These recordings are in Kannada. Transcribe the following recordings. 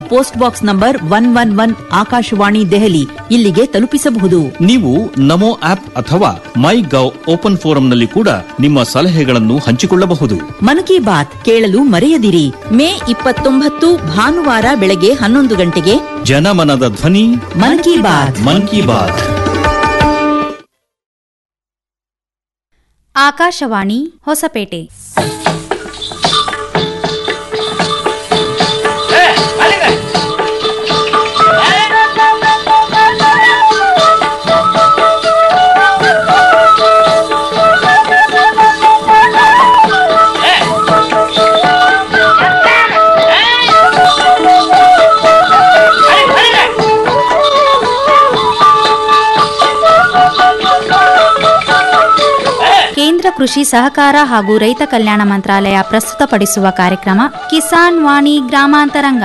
Post box number one one one Akashvani Delhi ಇಲ್ಲಿಗೆ ತಲುಪಿಸಬಹುದು ನೀವು ನಮೋ ಆಪ್ ಅಥವಾ ಮೈ ಗವ್ ಓಪನ್ ಫೋರಂನಲ್ಲಿ ಕೂಡ ನಿಮ್ಮ ಸಲಹೆಗಳನ್ನು ಹಂಚಿಕೊಳ್ಳಬಹುದು ಮನ್ ಕಿ ಬಾತ್ ಕೇಳಲು ಮರೆಯದಿರಿ ಮೇ ಇಪ್ಪತ್ತೊಂಬತ್ತು ಭಾನುವಾರ ಬೆಳಗ್ಗೆ ಹನ್ನೊಂದು ಗಂಟೆಗೆ ಜನಮನದ ಧ್ವನಿ ಮನ್ ಕಿ ಬಾತ್ ಮನ್ ಕಿ ಬಾತ್ ಆಕಾಶವಾಣಿ ಹೊಸಪೇಟೆ ಕೇಂದ್ರ ಕೃಷಿ ಸಹಕಾರ ಹಾಗೂ ರೈತ ಕಲ್ಯಾಣ ಮಂತ್ರಾಲಯ ಪ್ರಸ್ತುತಪಡಿಸುವ ಕಾರ್ಯಕ್ರಮ ಕಿಸಾನ್ ವಾಣಿ ಗ್ರಾಮಾಂತರಂಗ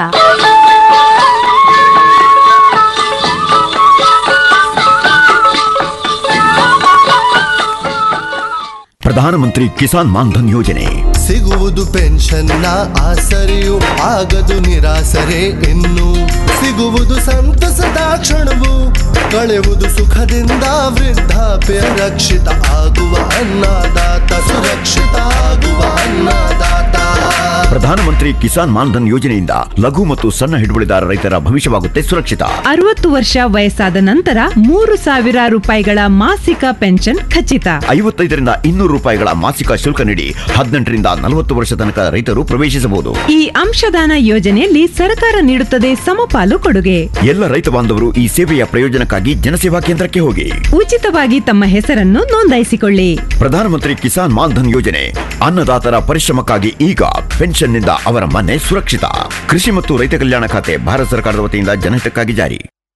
ಪ್ರಧಾನಮಂತ್ರಿ ಕಿಸಾನ್ ಮಾನ್ಧನ್ ಯೋಜನೆ ಸಿಗುವುದು ಪೆನ್ಷನ್ನ ಆಸರೆಯು ಆಗದು ನಿರಾಸರೆ ಇನ್ನು ಸಿಗುವುದು ಸಂತಸದ ಕ್ಷಣವು ಕಳೆಯುವುದು ಸುಖದಿಂದ ವೃದ್ಧಾಪ್ಯ ರಕ್ಷಿತ ಆಗುವ ಅನ್ನದಾತ ಸುರಕ್ಷಿತ ಆಗುವ ಅನ್ನದಾತ ಪ್ರಧಾನಮಂತ್ರಿ ಕಿಸಾನ್ ಮಾನ್ಧನ್ ಯೋಜನೆಯಿಂದ ಲಘು ಮತ್ತು ಸಣ್ಣ ಹಿಡುವಳಿದಾರ ರೈತರ ಭವಿಷ್ಯವಾಗುತ್ತೆ ಸುರಕ್ಷಿತ ಅರವತ್ತು ವರ್ಷ ವಯಸ್ಸಾದ ನಂತರ ಮೂರು ಸಾವಿರ ರೂಪಾಯಿಗಳ ಮಾಸಿಕ ಪೆನ್ಷನ್ ಖಚಿತ ಐವತ್ತೈದರಿಂದ ಇನ್ನೂರು ರೂಪಾಯಿಗಳ ಮಾಸಿಕ ಶುಲ್ಕ ನೀಡಿ ಹದಿನೆಂಟರಿಂದ ನಲವತ್ತು ವರ್ಷ ತನಕ ರೈತರು ಪ್ರವೇಶಿಸಬಹುದು ಈ ಅಂಶದಾನ ಯೋಜನೆಯಲ್ಲಿ ಸರ್ಕಾರ ನೀಡುತ್ತದೆ ಸಮಪಾಲು ಕೊಡುಗೆ ಎಲ್ಲ ರೈತ ಬಾಂಧವರು ಈ ಸೇವೆಯ ಪ್ರಯೋಜನಕ್ಕಾಗಿ ಜನಸೇವಾ ಕೇಂದ್ರಕ್ಕೆ ಹೋಗಿ ಉಚಿತವಾಗಿ ತಮ್ಮ ಹೆಸರನ್ನು ನೋಂದಾಯಿಸಿಕೊಳ್ಳಿ ಪ್ರಧಾನಮಂತ್ರಿ ಕಿಸಾನ್ ಮಾನ್ಧನ್ ಯೋಜನೆ ಅನ್ನದಾತರ ಪರಿಶ್ರಮಕ್ಕಾಗಿ ಈಗ ಪೆನ್ಷನ್ನಿಂದ ಅವರ ಮನೆ ಸುರಕ್ಷಿತ ಕೃಷಿ ಮತ್ತು ರೈತ ಕಲ್ಯಾಣ ಖಾತೆ ಭಾರತ ಸರ್ಕಾರದ ವತಿಯಿಂದ ಜನಹಿತಕ್ಕಾಗಿ ಜಾರಿ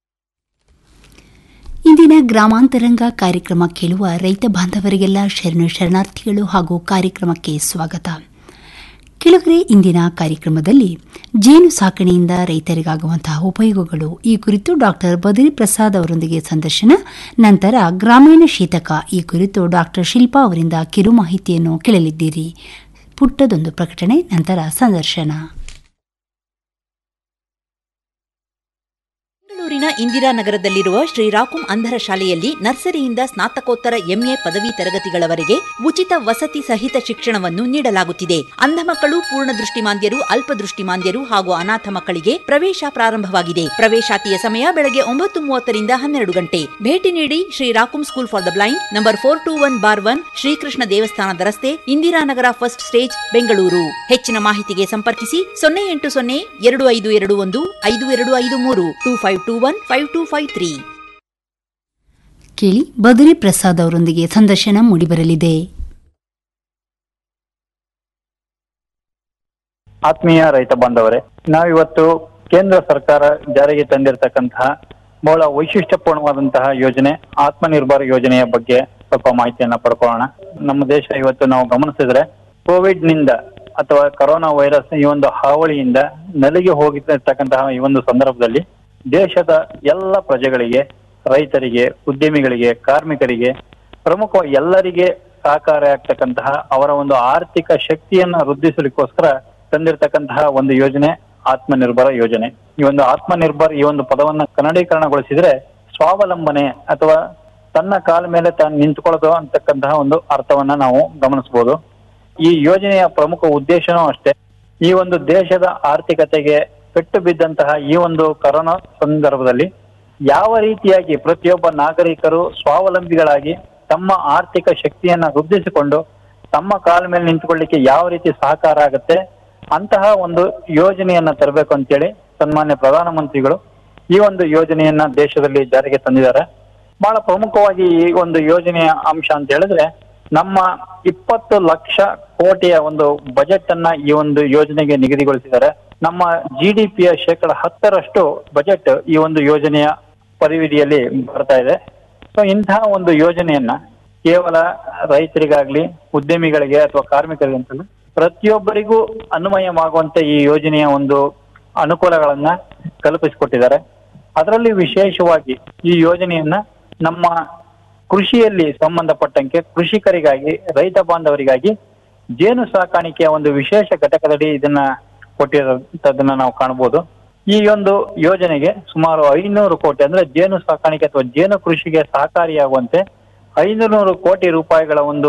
ಇಂದಿನ ಗ್ರಾಮಾಂತರಂಗ ಕಾರ್ಯಕ್ರಮ ಕೇಳುವ ರೈತ ಬಾಂಧವರಿಗೆಲ್ಲ ಶರಣು ಶರಣಾರ್ಥಿಗಳು ಹಾಗೂ ಕಾರ್ಯಕ್ರಮಕ್ಕೆ ಸ್ವಾಗತ ಕೆಳಗರೆ ಇಂದಿನ ಕಾರ್ಯಕ್ರಮದಲ್ಲಿ ಜೇನು ಸಾಕಣೆಯಿಂದ ರೈತರಿಗಾಗುವಂತಹ ಉಪಯೋಗಗಳು ಈ ಕುರಿತು ಡಾಕ್ಟರ್ ಬದರಿ ಪ್ರಸಾದ್ ಅವರೊಂದಿಗೆ ಸಂದರ್ಶನ ನಂತರ ಗ್ರಾಮೀಣ ಶೀತಕ ಈ ಕುರಿತು ಡಾಕ್ಟರ್ ಶಿಲ್ಪಾ ಅವರಿಂದ ಕಿರು ಮಾಹಿತಿಯನ್ನು ಕೇಳಲಿದ್ದೀರಿ ಪುಟ್ಟದೊಂದು ಪ್ರಕಟಣೆ ನಂತರ ಸಂದರ್ಶನ ಬೆಂಗಳೂರಿನ ಇಂದಿರಾನಗರದಲ್ಲಿರುವ ಶ್ರೀರಾಕುಂ ಅಂಧರ ಶಾಲೆಯಲ್ಲಿ ನರ್ಸರಿಯಿಂದ ಸ್ನಾತಕೋತ್ತರ ಎಂಎ ಪದವಿ ತರಗತಿಗಳವರೆಗೆ ಉಚಿತ ವಸತಿ ಸಹಿತ ಶಿಕ್ಷಣವನ್ನು ನೀಡಲಾಗುತ್ತಿದೆ ಅಂಧ ಮಕ್ಕಳು ಪೂರ್ಣ ದೃಷ್ಟಿಮಾಂದ್ಯರು ಅಲ್ಪದೃಷ್ಟಿಮಾಂದ್ಯರು ಹಾಗೂ ಅನಾಥ ಮಕ್ಕಳಿಗೆ ಪ್ರವೇಶ ಪ್ರಾರಂಭವಾಗಿದೆ ಪ್ರವೇಶಾತಿಯ ಸಮಯ ಬೆಳಗ್ಗೆ ಒಂಬತ್ತು ಮೂವತ್ತರಿಂದ ಹನ್ನೆರಡು ಗಂಟೆ ಭೇಟಿ ನೀಡಿ Shri Rakum school for the blind number four two one bar one Shrikrishna ದೇವಸ್ಥಾನದ ರಸ್ತೆ ಇಂದಿರಾನಗರ ಫಸ್ಟ್ ಸ್ಟೇಜ್ ಬೆಂಗಳೂರು ಹೆಚ್ಚಿನ ಮಾಹಿತಿಗೆ ಸಂಪರ್ಕಿಸಿ ಸೊನ್ನೆ ಎಂಟು ಸೊನ್ನೆ ಎರಡು ಐದು ಎರಡು ಒಂದು ಐದು ಎರಡು ಐದು ಮೂರು two five two one five two five three ಕೇಳಿ ಬದರಿ ಪ್ರಸಾದ್ ಅವರೊಂದಿಗೆ ಸಂದರ್ಶನ ಮೂಡಿಬರಲಿದೆ ಆತ್ಮೀಯ ರೈತ ಬಾಂಧವರೇ ನಾವಿವತ್ತು ಕೇಂದ್ರ ಸರ್ಕಾರ ಜಾರಿಗೆ ತಂದಿರತಕ್ಕಂತಹ ಬಹಳ ವೈಶಿಷ್ಟ್ಯಪೂರ್ಣವಾದಂತಹ ಯೋಜನೆ ಆತ್ಮನಿರ್ಭರ ಯೋಜನೆಯ ಬಗ್ಗೆ ಸ್ವಲ್ಪ ಮಾಹಿತಿಯನ್ನ ಪಡ್ಕೊಳ್ಳೋಣ ನಮ್ಮ ದೇಶ ಇವತ್ತು ನಾವು ಗಮನಿಸಿದ್ರೆ ಕೋವಿಡ್ ನಿಂದ ಅಥವಾ ಕರೋನಾ ವೈರಸ್ ಈ ಒಂದು ಹಾವಳಿಯಿಂದ ನಲಿಗೆ ಹೋಗಿರ್ತಕ್ಕಂತಹ ಈ ಒಂದು ಸಂದರ್ಭದಲ್ಲಿ ದೇಶದ ಎಲ್ಲ ಪ್ರಜೆಗಳಿಗೆ ರೈತರಿಗೆ ಉದ್ಯಮಿಗಳಿಗೆ ಕಾರ್ಮಿಕರಿಗೆ ಪ್ರಮುಖ ಎಲ್ಲರಿಗೆ ಸಹಕಾರಿ ಆಗ್ತಕ್ಕಂತಹ ಅವರ ಒಂದು ಆರ್ಥಿಕ ಶಕ್ತಿಯನ್ನ ವೃದ್ಧಿಸಲಿಕ್ಕೋಸ್ಕರ ತಂದಿರತಕ್ಕಂತಹ ಒಂದು ಯೋಜನೆ ಆತ್ಮನಿರ್ಭರ ಯೋಜನೆ ಈ ಒಂದು ಆತ್ಮನಿರ್ಭರ್ ಈ ಒಂದು ಪದವನ್ನ ಕನ್ನಡೀಕರಣಗೊಳಿಸಿದ್ರೆ ಸ್ವಾವಲಂಬನೆ ಅಥವಾ ತನ್ನ ಕಾಲ ಮೇಲೆ ತಾನು ನಿಂತ್ಕೊಳ್ಳೋದು ಅಂತಕ್ಕಂತಹ ಒಂದು ಅರ್ಥವನ್ನ ನಾವು ಗಮನಿಸಬಹುದು ಈ ಯೋಜನೆಯ ಪ್ರಮುಖ ಉದ್ದೇಶನೂ ಅಷ್ಟೇ ಈ ಒಂದು ದೇಶದ ಆರ್ಥಿಕತೆಗೆ ಪೆಟ್ಟು ಬಿದ್ದಂತಹ ಈ ಒಂದು ಕರೋನಾ ಸಂದರ್ಭದಲ್ಲಿ ಯಾವ ರೀತಿಯಾಗಿ ಪ್ರತಿಯೊಬ್ಬ ನಾಗರಿಕರು ಸ್ವಾವಲಂಬಿಗಳಾಗಿ ತಮ್ಮ ಆರ್ಥಿಕ ಶಕ್ತಿಯನ್ನ ವೃದ್ಧಿಸಿಕೊಂಡು ತಮ್ಮ ಕಾಲ ಮೇಲೆ ನಿಂತುಕೊಳ್ಳಿಕ್ಕೆ ಯಾವ ರೀತಿ ಸಹಕಾರ ಆಗುತ್ತೆ ಅಂತಹ ಒಂದು ಯೋಜನೆಯನ್ನ ತರಬೇಕು ಅಂತೇಳಿ ಸನ್ಮಾನ್ಯ ಪ್ರಧಾನಮಂತ್ರಿಗಳು ಈ ಒಂದು ಯೋಜನೆಯನ್ನ ದೇಶದಲ್ಲಿ ಜಾರಿಗೆ ತಂದಿದ್ದಾರೆ ಬಹಳ ಪ್ರಮುಖವಾಗಿ ಈ ಒಂದು ಯೋಜನೆಯ ಅಂಶ ಅಂತ ಹೇಳಿದ್ರೆ ನಮ್ಮ ಇಪ್ಪತ್ತು ಲಕ್ಷ ಕೋಟಿಯ ಒಂದು ಬಜೆಟ್ ಅನ್ನ ಈ ಒಂದು ಯೋಜನೆಗೆ ನಿಗದಿಗೊಳಿಸಿದ್ದಾರೆ ನಮ್ಮ ಜಿ ಡಿ ಪಿಯ ಶೇಕಡ ಹತ್ತರಷ್ಟು ಬಜೆಟ್ ಈ ಒಂದು ಯೋಜನೆಯ ಪರಿವಿಧಿಯಲ್ಲಿ ಬರ್ತಾ ಇದೆ ಸೊ ಇಂತಹ ಒಂದು ಯೋಜನೆಯನ್ನ ಕೇವಲ ರೈತರಿಗಾಗ್ಲಿ ಉದ್ಯಮಿಗಳಿಗೆ ಅಥವಾ ಕಾರ್ಮಿಕರಿಗೆ ಅಂತಲ್ಲ ಪ್ರತಿಯೊಬ್ಬರಿಗೂ ಅನ್ವಯವಾಗುವಂತೆ ಈ ಯೋಜನೆಯ ಒಂದು ಅನುಕೂಲಗಳನ್ನ ಕಲ್ಪಿಸಿಕೊಟ್ಟಿದ್ದಾರೆ ಅದರಲ್ಲಿ ವಿಶೇಷವಾಗಿ ಈ ಯೋಜನೆಯನ್ನ ನಮ್ಮ ಕೃಷಿಯಲ್ಲಿ ಸಂಬಂಧಪಟ್ಟಂತೆ ಕೃಷಿಕರಿಗಾಗಿ ರೈತ ಬಾಂಧವರಿಗಾಗಿ ಜೇನು ಸಾಕಾಣಿಕೆಯ ಒಂದು ವಿಶೇಷ ಘಟಕದಡಿ ಇದನ್ನ ಕೊಟ್ಟಿರೋದನ್ನ ನಾವು ಕಾಣಬಹುದು ಈ ಒಂದು ಯೋಜನೆಗೆ ಸುಮಾರು ಐನೂರು ಕೋಟಿ ಅಂದ್ರೆ ಜೇನು ಸಾಕಾಣಿಕೆ ಅಥವಾ ಜೇನು ಕೃಷಿಗೆ ಸಹಕಾರಿಯಾಗುವಂತೆ ಐನೂರು ಕೋಟಿ ರೂಪಾಯಿಗಳ ಒಂದು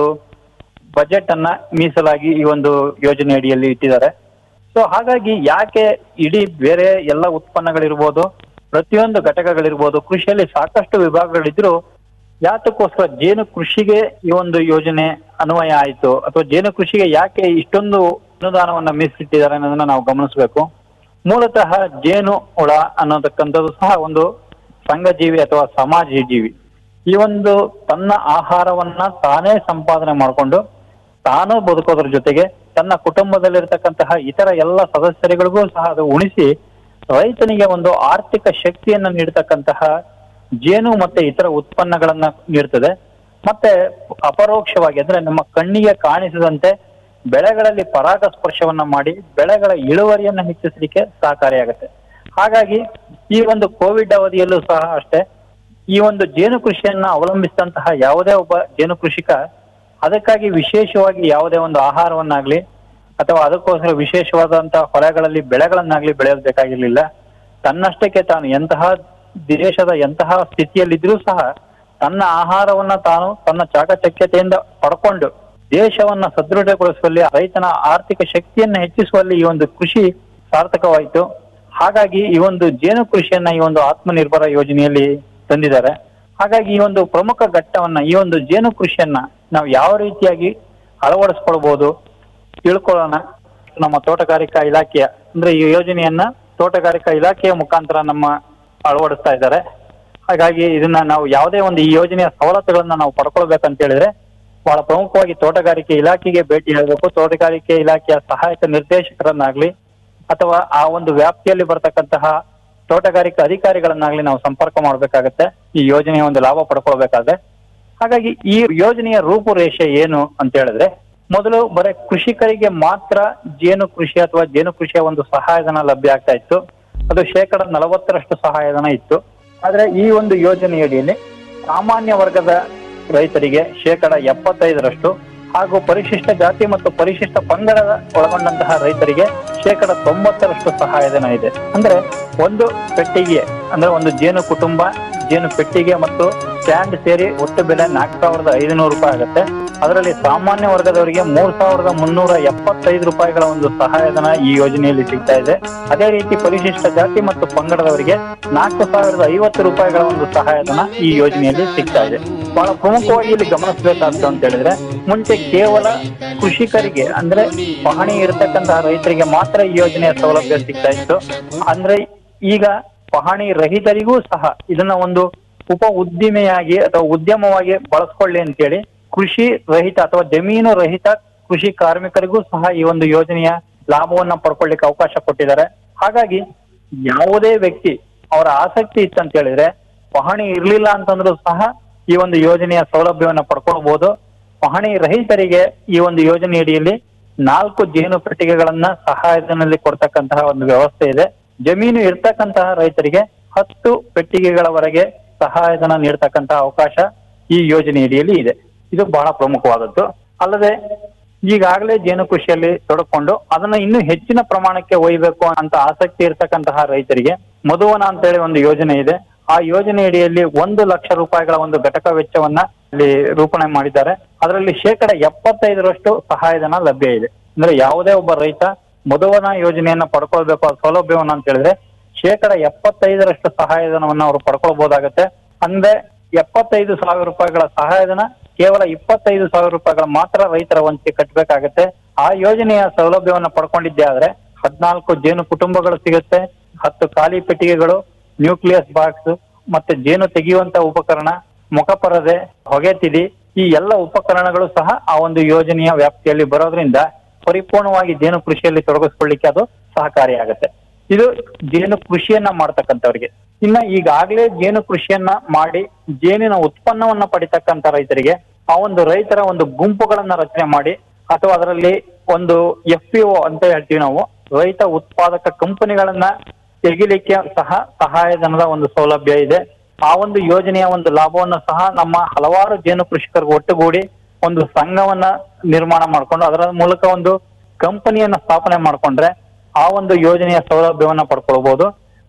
ಬಜೆಟ್ ಅನ್ನ ಮೀಸಲಾಗಿ ಈ ಒಂದು ಯೋಜನೆ ಅಡಿಯಲ್ಲಿ ಇಟ್ಟಿದ್ದಾರೆ ಸೊ ಹಾಗಾಗಿ ಯಾಕೆ ಇಡೀ ಬೇರೆ ಎಲ್ಲ ಉತ್ಪನ್ನಗಳಿರ್ಬೋದು ಪ್ರತಿಯೊಂದು ಘಟಕಗಳಿರ್ಬೋದು ಕೃಷಿಯಲ್ಲಿ ಸಾಕಷ್ಟು ವಿಭಾಗಗಳಿದ್ರು ಯಾತಕ್ಕೋಸ್ಕರ ಜೇನು ಕೃಷಿಗೆ ಈ ಒಂದು ಯೋಜನೆ ಅನ್ವಯ ಆಯಿತು ಅಥವಾ ಜೇನು ಕೃಷಿಗೆ ಯಾಕೆ ಇಷ್ಟೊಂದು ಅನುದಾನವನ್ನ ಮೀಸಲಿಟ್ಟಿದ್ದಾರೆ ಅನ್ನೋದನ್ನ ನಾವು ಗಮನಿಸಬೇಕು ಮೂಲತಃ ಜೇನು ಹುಳ ಅನ್ನೋದಕ್ಕಂಥದ್ದು ಸಹ ಒಂದು ಸಂಘಜೀವಿ ಅಥವಾ ಸಮಾಜ ಜೀವಿ ಈ ಒಂದು ತನ್ನ ಆಹಾರವನ್ನ ತಾನೇ ಸಂಪಾದನೆ ಮಾಡಿಕೊಂಡು ತಾನು ಬದುಕೋದ್ರ ಜೊತೆಗೆ ತನ್ನ ಕುಟುಂಬದಲ್ಲಿರ್ತಕ್ಕಂತಹ ಇತರ ಎಲ್ಲ ಸದಸ್ಯರಿಗಳಿಗೂ ಸಹ ಅದು ಉಣಿಸಿ ರೈತನಿಗೆ ಒಂದು ಆರ್ಥಿಕ ಶಕ್ತಿಯನ್ನ ನೀಡತಕ್ಕಂತಹ ಜೇನು ಮತ್ತೆ ಇತರ ಉತ್ಪನ್ನಗಳನ್ನ ನೀಡ್ತದೆ ಮತ್ತೆ ಅಪರೋಕ್ಷವಾಗಿ ಅಂದ್ರೆ ನಮ್ಮ ಕಣ್ಣಿಗೆ ಕಾಣಿಸದಂತೆ ಬೆಳೆಗಳಲ್ಲಿ ಪರಾಗಸ್ಪರ್ಶವನ್ನ ಮಾಡಿ ಬೆಳೆಗಳ ಇಳುವರಿಯನ್ನ ಹೆಚ್ಚಿಸಲಿಕ್ಕೆ ಸಹಕಾರಿಯಾಗುತ್ತೆ ಹಾಗಾಗಿ ಈ ಒಂದು ಕೋವಿಡ್ ಅವಧಿಯಲ್ಲೂ ಸಹ ಅಷ್ಟೇ ಈ ಒಂದು ಜೇನು ಕೃಷಿಯನ್ನ ಅವಲಂಬಿಸಿದಂತಹ ಯಾವುದೇ ಒಬ್ಬ ಜೇನು ಕೃಷಿಕ ಅದಕ್ಕಾಗಿ ವಿಶೇಷವಾಗಿ ಯಾವುದೇ ಒಂದು ಆಹಾರವನ್ನಾಗ್ಲಿ ಅಥವಾ ಅದಕ್ಕೋಸ್ಕರ ವಿಶೇಷವಾದಂತಹ ಹೊಲಗಳಲ್ಲಿ ಬೆಳೆಗಳನ್ನಾಗ್ಲಿ ಬೆಳೆಯೋದು ಬೇಕಾಗಿರ್ಲಿಲ್ಲ ತನ್ನಷ್ಟಕ್ಕೆ ತಾನು ಎಂತಹ ದೇಶದ ಎಂತಹ ಸ್ಥಿತಿಯಲ್ಲಿದ್ರೂ ಸಹ ತನ್ನ ಆಹಾರವನ್ನ ತಾನು ತನ್ನ ಚಾಕಚಕ್ಯತೆಯಿಂದ ಪಡ್ಕೊಂಡು ದೇಶವನ್ನ ಸದೃಢಗೊಳಿಸುವಲ್ಲಿ ರೈತನ ಆರ್ಥಿಕ ಶಕ್ತಿಯನ್ನ ಹೆಚ್ಚಿಸುವಲ್ಲಿ ಈ ಒಂದು ಕೃಷಿ ಸಾರ್ಥಕವಾಯಿತು ಹಾಗಾಗಿ ಈ ಒಂದು ಜೇನು ಕೃಷಿಯನ್ನ ಈ ಒಂದು ಆತ್ಮನಿರ್ಭರ ಯೋಜನೆಯಲ್ಲಿ ತಂದಿದ್ದಾರೆ ಹಾಗಾಗಿ ಈ ಒಂದು ಪ್ರಮುಖ ಘಟ್ಟವನ್ನ ಈ ಒಂದು ಜೇನು ಕೃಷಿಯನ್ನ ನಾವು ಯಾವ ರೀತಿಯಾಗಿ ಅಳವಡಿಸ್ಕೊಳ್ಬಹುದು ತಿಳ್ಕೊಳ್ಳೋಣ ನಮ್ಮ ತೋಟಗಾರಿಕಾ ಇಲಾಖೆಯ ಅಂದ್ರೆ ಈ ಯೋಜನೆಯನ್ನ ತೋಟಗಾರಿಕಾ ಇಲಾಖೆಯ ಮುಖಾಂತರ ನಮ್ಮ ಅಳವಡಿಸ್ತಾ ಇದ್ದಾರೆ ಹಾಗಾಗಿ ಇದನ್ನ ನಾವು ಯಾವುದೇ ಒಂದು ಈ ಯೋಜನೆಯ ಸವಲತ್ತುಗಳನ್ನ ನಾವು ಪಡ್ಕೊಳ್ಬೇಕಂತ ಹೇಳಿದ್ರೆ ಬಹಳ ಪ್ರಮುಖವಾಗಿ ತೋಟಗಾರಿಕೆ ಇಲಾಖೆಗೆ ಭೇಟಿ ನೀಡಬೇಕು ತೋಟಗಾರಿಕೆ ಇಲಾಖೆಯ ಸಹಾಯಕ ನಿರ್ದೇಶಕರನ್ನಾಗ್ಲಿ ಅಥವಾ ಆ ಒಂದು ವ್ಯಾಪ್ತಿಯಲ್ಲಿ ಬರ್ತಕ್ಕಂತಹ ತೋಟಗಾರಿಕಾ ಅಧಿಕಾರಿಗಳನ್ನಾಗ್ಲಿ ನಾವು ಸಂಪರ್ಕ ಮಾಡಬೇಕಾಗತ್ತೆ ಈ ಯೋಜನೆಯ ಒಂದು ಲಾಭ ಪಡ್ಕೊಳ್ಬೇಕಾದ್ರೆ ಹಾಗಾಗಿ ಈ ಯೋಜನೆಯ ರೂಪುರೇಷೆ ಏನು ಅಂತ ಹೇಳಿದ್ರೆ ಮೊದಲು ಬರೀ ಕೃಷಿಕರಿಗೆ ಮಾತ್ರ ಜೇನು ಕೃಷಿ ಅಥವಾ ಜೇನು ಕೃಷಿಯ ಒಂದು ಸಹಾಯಧನ ಲಭ್ಯ ಆಗ್ತಾ ಇತ್ತು ಅದು ಶೇಕಡ ನಲವತ್ತರಷ್ಟು ಸಹಾಯಧನ ಇತ್ತು ಆದ್ರೆ ಈ ಒಂದು ಯೋಜನೆಯಡಿಯಲ್ಲಿ ಸಾಮಾನ್ಯ ವರ್ಗದ ರೈತರಿಗೆ ಶೇಕಡ ಎಪ್ಪತ್ತೈದರಷ್ಟು ಹಾಗೂ ಪರಿಶಿಷ್ಟ ಜಾತಿ ಮತ್ತು ಪರಿಶಿಷ್ಟ ಪಂಗಡದ ಒಳಗೊಂಡಂತಹ ರೈತರಿಗೆ ಶೇಕಡ ತೊಂಬತ್ತರಷ್ಟು ಸಹಾಯಧನ ಇದೆ ಅಂದ್ರೆ ಒಂದು ಪೆಟ್ಟಿಗೆ ಅಂದ್ರೆ ಒಂದು ಜೇನು ಕುಟುಂಬ ಜೇನು ಪೆಟ್ಟಿಗೆ ಮತ್ತು ಸ್ಟ್ಯಾಂಡ್ ಸೇರಿ ಒಟ್ಟು ಬೆಲೆ ನಾಲ್ಕು ಸಾವಿರದ ಐದುನೂರು ರೂಪಾಯಿ ಆಗುತ್ತೆ ಅದರಲ್ಲಿ ಸಾಮಾನ್ಯ ವರ್ಗದವರಿಗೆ ಮೂರ್ ಸಾವಿರದ ಮುನ್ನೂರ ಎಪ್ಪತ್ತೈದು ರೂಪಾಯಿಗಳ ಒಂದು ಸಹಾಯಧನ ಈ ಯೋಜನೆಯಲ್ಲಿ ಸಿಗ್ತಾ ಇದೆ ಅದೇ ರೀತಿ ಪರಿಶಿಷ್ಟ ಜಾತಿ ಮತ್ತು ಪಂಗಡದವರಿಗೆ ನಾಲ್ಕು ಸಾವಿರದ ಐವತ್ತು ರೂಪಾಯಿಗಳ ಒಂದು ಸಹಾಯಧನ ಈ ಯೋಜನೆಯಲ್ಲಿ ಸಿಗ್ತಾ ಇದೆ ಬಹಳ ಪ್ರಮುಖವಾಗಿ ಇಲ್ಲಿ ಗಮನಿಸಬೇಕಾದ್ದು ಅಂತ ಹೇಳಿದ್ರೆ ಮುಂಚೆ ಕೇವಲ ಕೃಷಿಕರಿಗೆ ಅಂದ್ರೆ ಪಹಣಿ ಇರತಕ್ಕಂತಹ ರೈತರಿಗೆ ಮಾತ್ರ ಈ ಯೋಜನೆಯ ಸೌಲಭ್ಯ ಸಿಗ್ತಾ ಇತ್ತು ಅಂದ್ರೆ ಈಗ ಪಹಣಿ ರಹಿತರಿಗೂ ಸಹ ಇದನ್ನ ಒಂದು ಉಪ ಉದ್ದಿಮೆಯಾಗಿ ಅಥವಾ ಉದ್ಯಮವಾಗಿ ಬಳಸ್ಕೊಳ್ಳಿ ಅಂತೇಳಿ ಕೃಷಿ ರಹಿತ ಅಥವಾ ಜಮೀನು ರಹಿತ ಕೃಷಿ ಕಾರ್ಮಿಕರಿಗೂ ಸಹ ಈ ಒಂದು ಯೋಜನೆಯ ಲಾಭವನ್ನ ಪಡ್ಕೊಳ್ಳಿಕ್ಕೆ ಅವಕಾಶ ಕೊಟ್ಟಿದ್ದಾರೆ ಹಾಗಾಗಿ ಯಾವುದೇ ವ್ಯಕ್ತಿ ಅವರ ಆಸಕ್ತಿ ಇತ್ತಂತ ಹೇಳಿದ್ರೆ ಪಹಣಿ ಇರ್ಲಿಲ್ಲ ಅಂತಂದ್ರೂ ಸಹ ಈ ಒಂದು ಯೋಜನೆಯ ಸೌಲಭ್ಯವನ್ನ ಪಡ್ಕೊಳ್ಬಹುದು ಪಹಣಿ ರಹಿತರಿಗೆ ಈ ಒಂದು ಯೋಜನೆ ಅಡಿಯಲ್ಲಿ ನಾಲ್ಕು ಜೇನು ಪೆಟ್ಟಿಗೆಗಳನ್ನ ಸಹಾಯಧನಲ್ಲಿ ಕೊಡ್ತಕ್ಕಂತಹ ಒಂದು ವ್ಯವಸ್ಥೆ ಇದೆ ಜಮೀನು ಇರ್ತಕ್ಕಂತಹ ರೈತರಿಗೆ ಹತ್ತು ಪೆಟ್ಟಿಗೆಗಳವರೆಗೆ ಸಹಾಯಧನ ನೀಡತಕ್ಕಂತಹ ಅವಕಾಶ ಈ ಯೋಜನೆ ಅಡಿಯಲ್ಲಿ ಇದೆ ಇದು ಬಹಳ ಪ್ರಮುಖವಾದದ್ದು ಅಲ್ಲದೆ ಈಗಾಗಲೇ ಜೇನು ಕೃಷಿಯಲ್ಲಿ ತೊಡಕೊಂಡು ಅದನ್ನ ಇನ್ನೂ ಹೆಚ್ಚಿನ ಪ್ರಮಾಣಕ್ಕೆ ಒಯ್ಯಬೇಕು ಅಂತ ಆಸಕ್ತಿ ಇರ್ತಕ್ಕಂತಹ ರೈತರಿಗೆ ಮಧುವನ ಅಂತೇಳಿ ಒಂದು ಯೋಜನೆ ಇದೆ ಆ ಯೋಜನೆ ಅಡಿಯಲ್ಲಿ ಒಂದು ಲಕ್ಷ ರೂಪಾಯಿಗಳ ಒಂದು ಘಟಕ ವೆಚ್ಚವನ್ನ ಇಲ್ಲಿ ರೂಪಣೆ ಮಾಡಿದ್ದಾರೆ ಅದರಲ್ಲಿ ಶೇಕಡ ಎಪ್ಪತ್ತೈದರಷ್ಟು ಸಹಾಯಧನ ಲಭ್ಯ ಇದೆ ಅಂದ್ರೆ ಯಾವುದೇ ಒಬ್ಬ ರೈತ ಮಧುವನ ಯೋಜನೆಯನ್ನ ಪಡ್ಕೊಳ್ಬೇಕು ಆ ಸೌಲಭ್ಯವನ್ನ ಅಂತ ಹೇಳಿದ್ರೆ ಶೇಕಡ ಎಪ್ಪತ್ತೈದರಷ್ಟು ಸಹಾಯಧನವನ್ನ ಅವರು ಪಡ್ಕೊಳ್ಬಹುದಾಗತ್ತೆ ಅಂದ್ರೆ ಎಪ್ಪತ್ತೈದು ಸಾವಿರ ರೂಪಾಯಿಗಳ ಸಹಾಯಧನ ಕೇವಲ ಇಪ್ಪತ್ತೈದು ಸಾವಿರ ರೂಪಾಯಿಗಳ ಮಾತ್ರ ರೈತರ ವಂತಿಗೆ ಕಟ್ಟಬೇಕಾಗತ್ತೆ ಆ ಯೋಜನೆಯ ಸೌಲಭ್ಯವನ್ನ ಪಡ್ಕೊಂಡಿದ್ದೆ ಆದ್ರೆ ಹದಿನಾಲ್ಕು ಜೇನು ಕುಟುಂಬಗಳು ಸಿಗುತ್ತೆ ಹತ್ತು ಖಾಲಿ ಪೆಟ್ಟಿಗೆಗಳು ನ್ಯೂಕ್ಲಿಯಸ್ ಬಾಕ್ಸ್ ಮತ್ತೆ ಜೇನು ತೆಗೆಯುವಂತ ಉಪಕರಣ ಮುಖಪರದೆ ಹೊಗೆ ತಿಳಿ ಈ ಎಲ್ಲ ಉಪಕರಣಗಳು ಸಹ ಆ ಒಂದು ಯೋಜನೆಯ ವ್ಯಾಪ್ತಿಯಲ್ಲಿ ಬರೋದ್ರಿಂದ ಪರಿಪೂರ್ಣವಾಗಿ ಜೇನು ಕೃಷಿಯಲ್ಲಿ ತೊಡಗಿಸ್ಕೊಳ್ಳಿಕ್ಕೆ ಅದು ಸಹಕಾರಿಯಾಗುತ್ತೆ ಇದು ಜೇನು ಕೃಷಿಯನ್ನ ಮಾಡ್ತಕ್ಕಂಥವ್ರಿಗೆ ಇನ್ನ ಈಗಾಗಲೇ ಜೇನು ಕೃಷಿಯನ್ನ ಮಾಡಿ ಜೇನಿನ ಉತ್ಪನ್ನವನ್ನ ಪಡಿತಕ್ಕಂತ ರೈತರಿಗೆ ಆ ಒಂದು ರೈತರ ಒಂದು ಗುಂಪುಗಳನ್ನ ರಚನೆ ಮಾಡಿ ಅಥವಾ ಅದರಲ್ಲಿ ಒಂದು ಎಫ್ ಪಿ ಅಂತ ಹೇಳ್ತೀವಿ ನಾವು ರೈತ ಉತ್ಪಾದಕ ಕಂಪನಿಗಳನ್ನ ತೆಗಿಲಿಕ್ಕೆ ಸಹ ಸಹಾಯಧನದ ಒಂದು ಸೌಲಭ್ಯ ಇದೆ ಆ ಒಂದು ಯೋಜನೆಯ ಒಂದು ಲಾಭವನ್ನು ಸಹ ನಮ್ಮ ಹಲವಾರು ಜೇನು ಕೃಷಿಕರು ಒಟ್ಟುಗೂಡಿ ಒಂದು ಸಂಘವನ್ನ ನಿರ್ಮಾಣ ಮಾಡ್ಕೊಂಡು ಅದರ ಮೂಲಕ ಒಂದು ಕಂಪನಿಯನ್ನ ಸ್ಥಾಪನೆ ಮಾಡ್ಕೊಂಡ್ರೆ ಆ ಒಂದು ಯೋಜನೆಯ ಸೌಲಭ್ಯವನ್ನ ಪಡ್ಕೊಳ್ಬಹುದು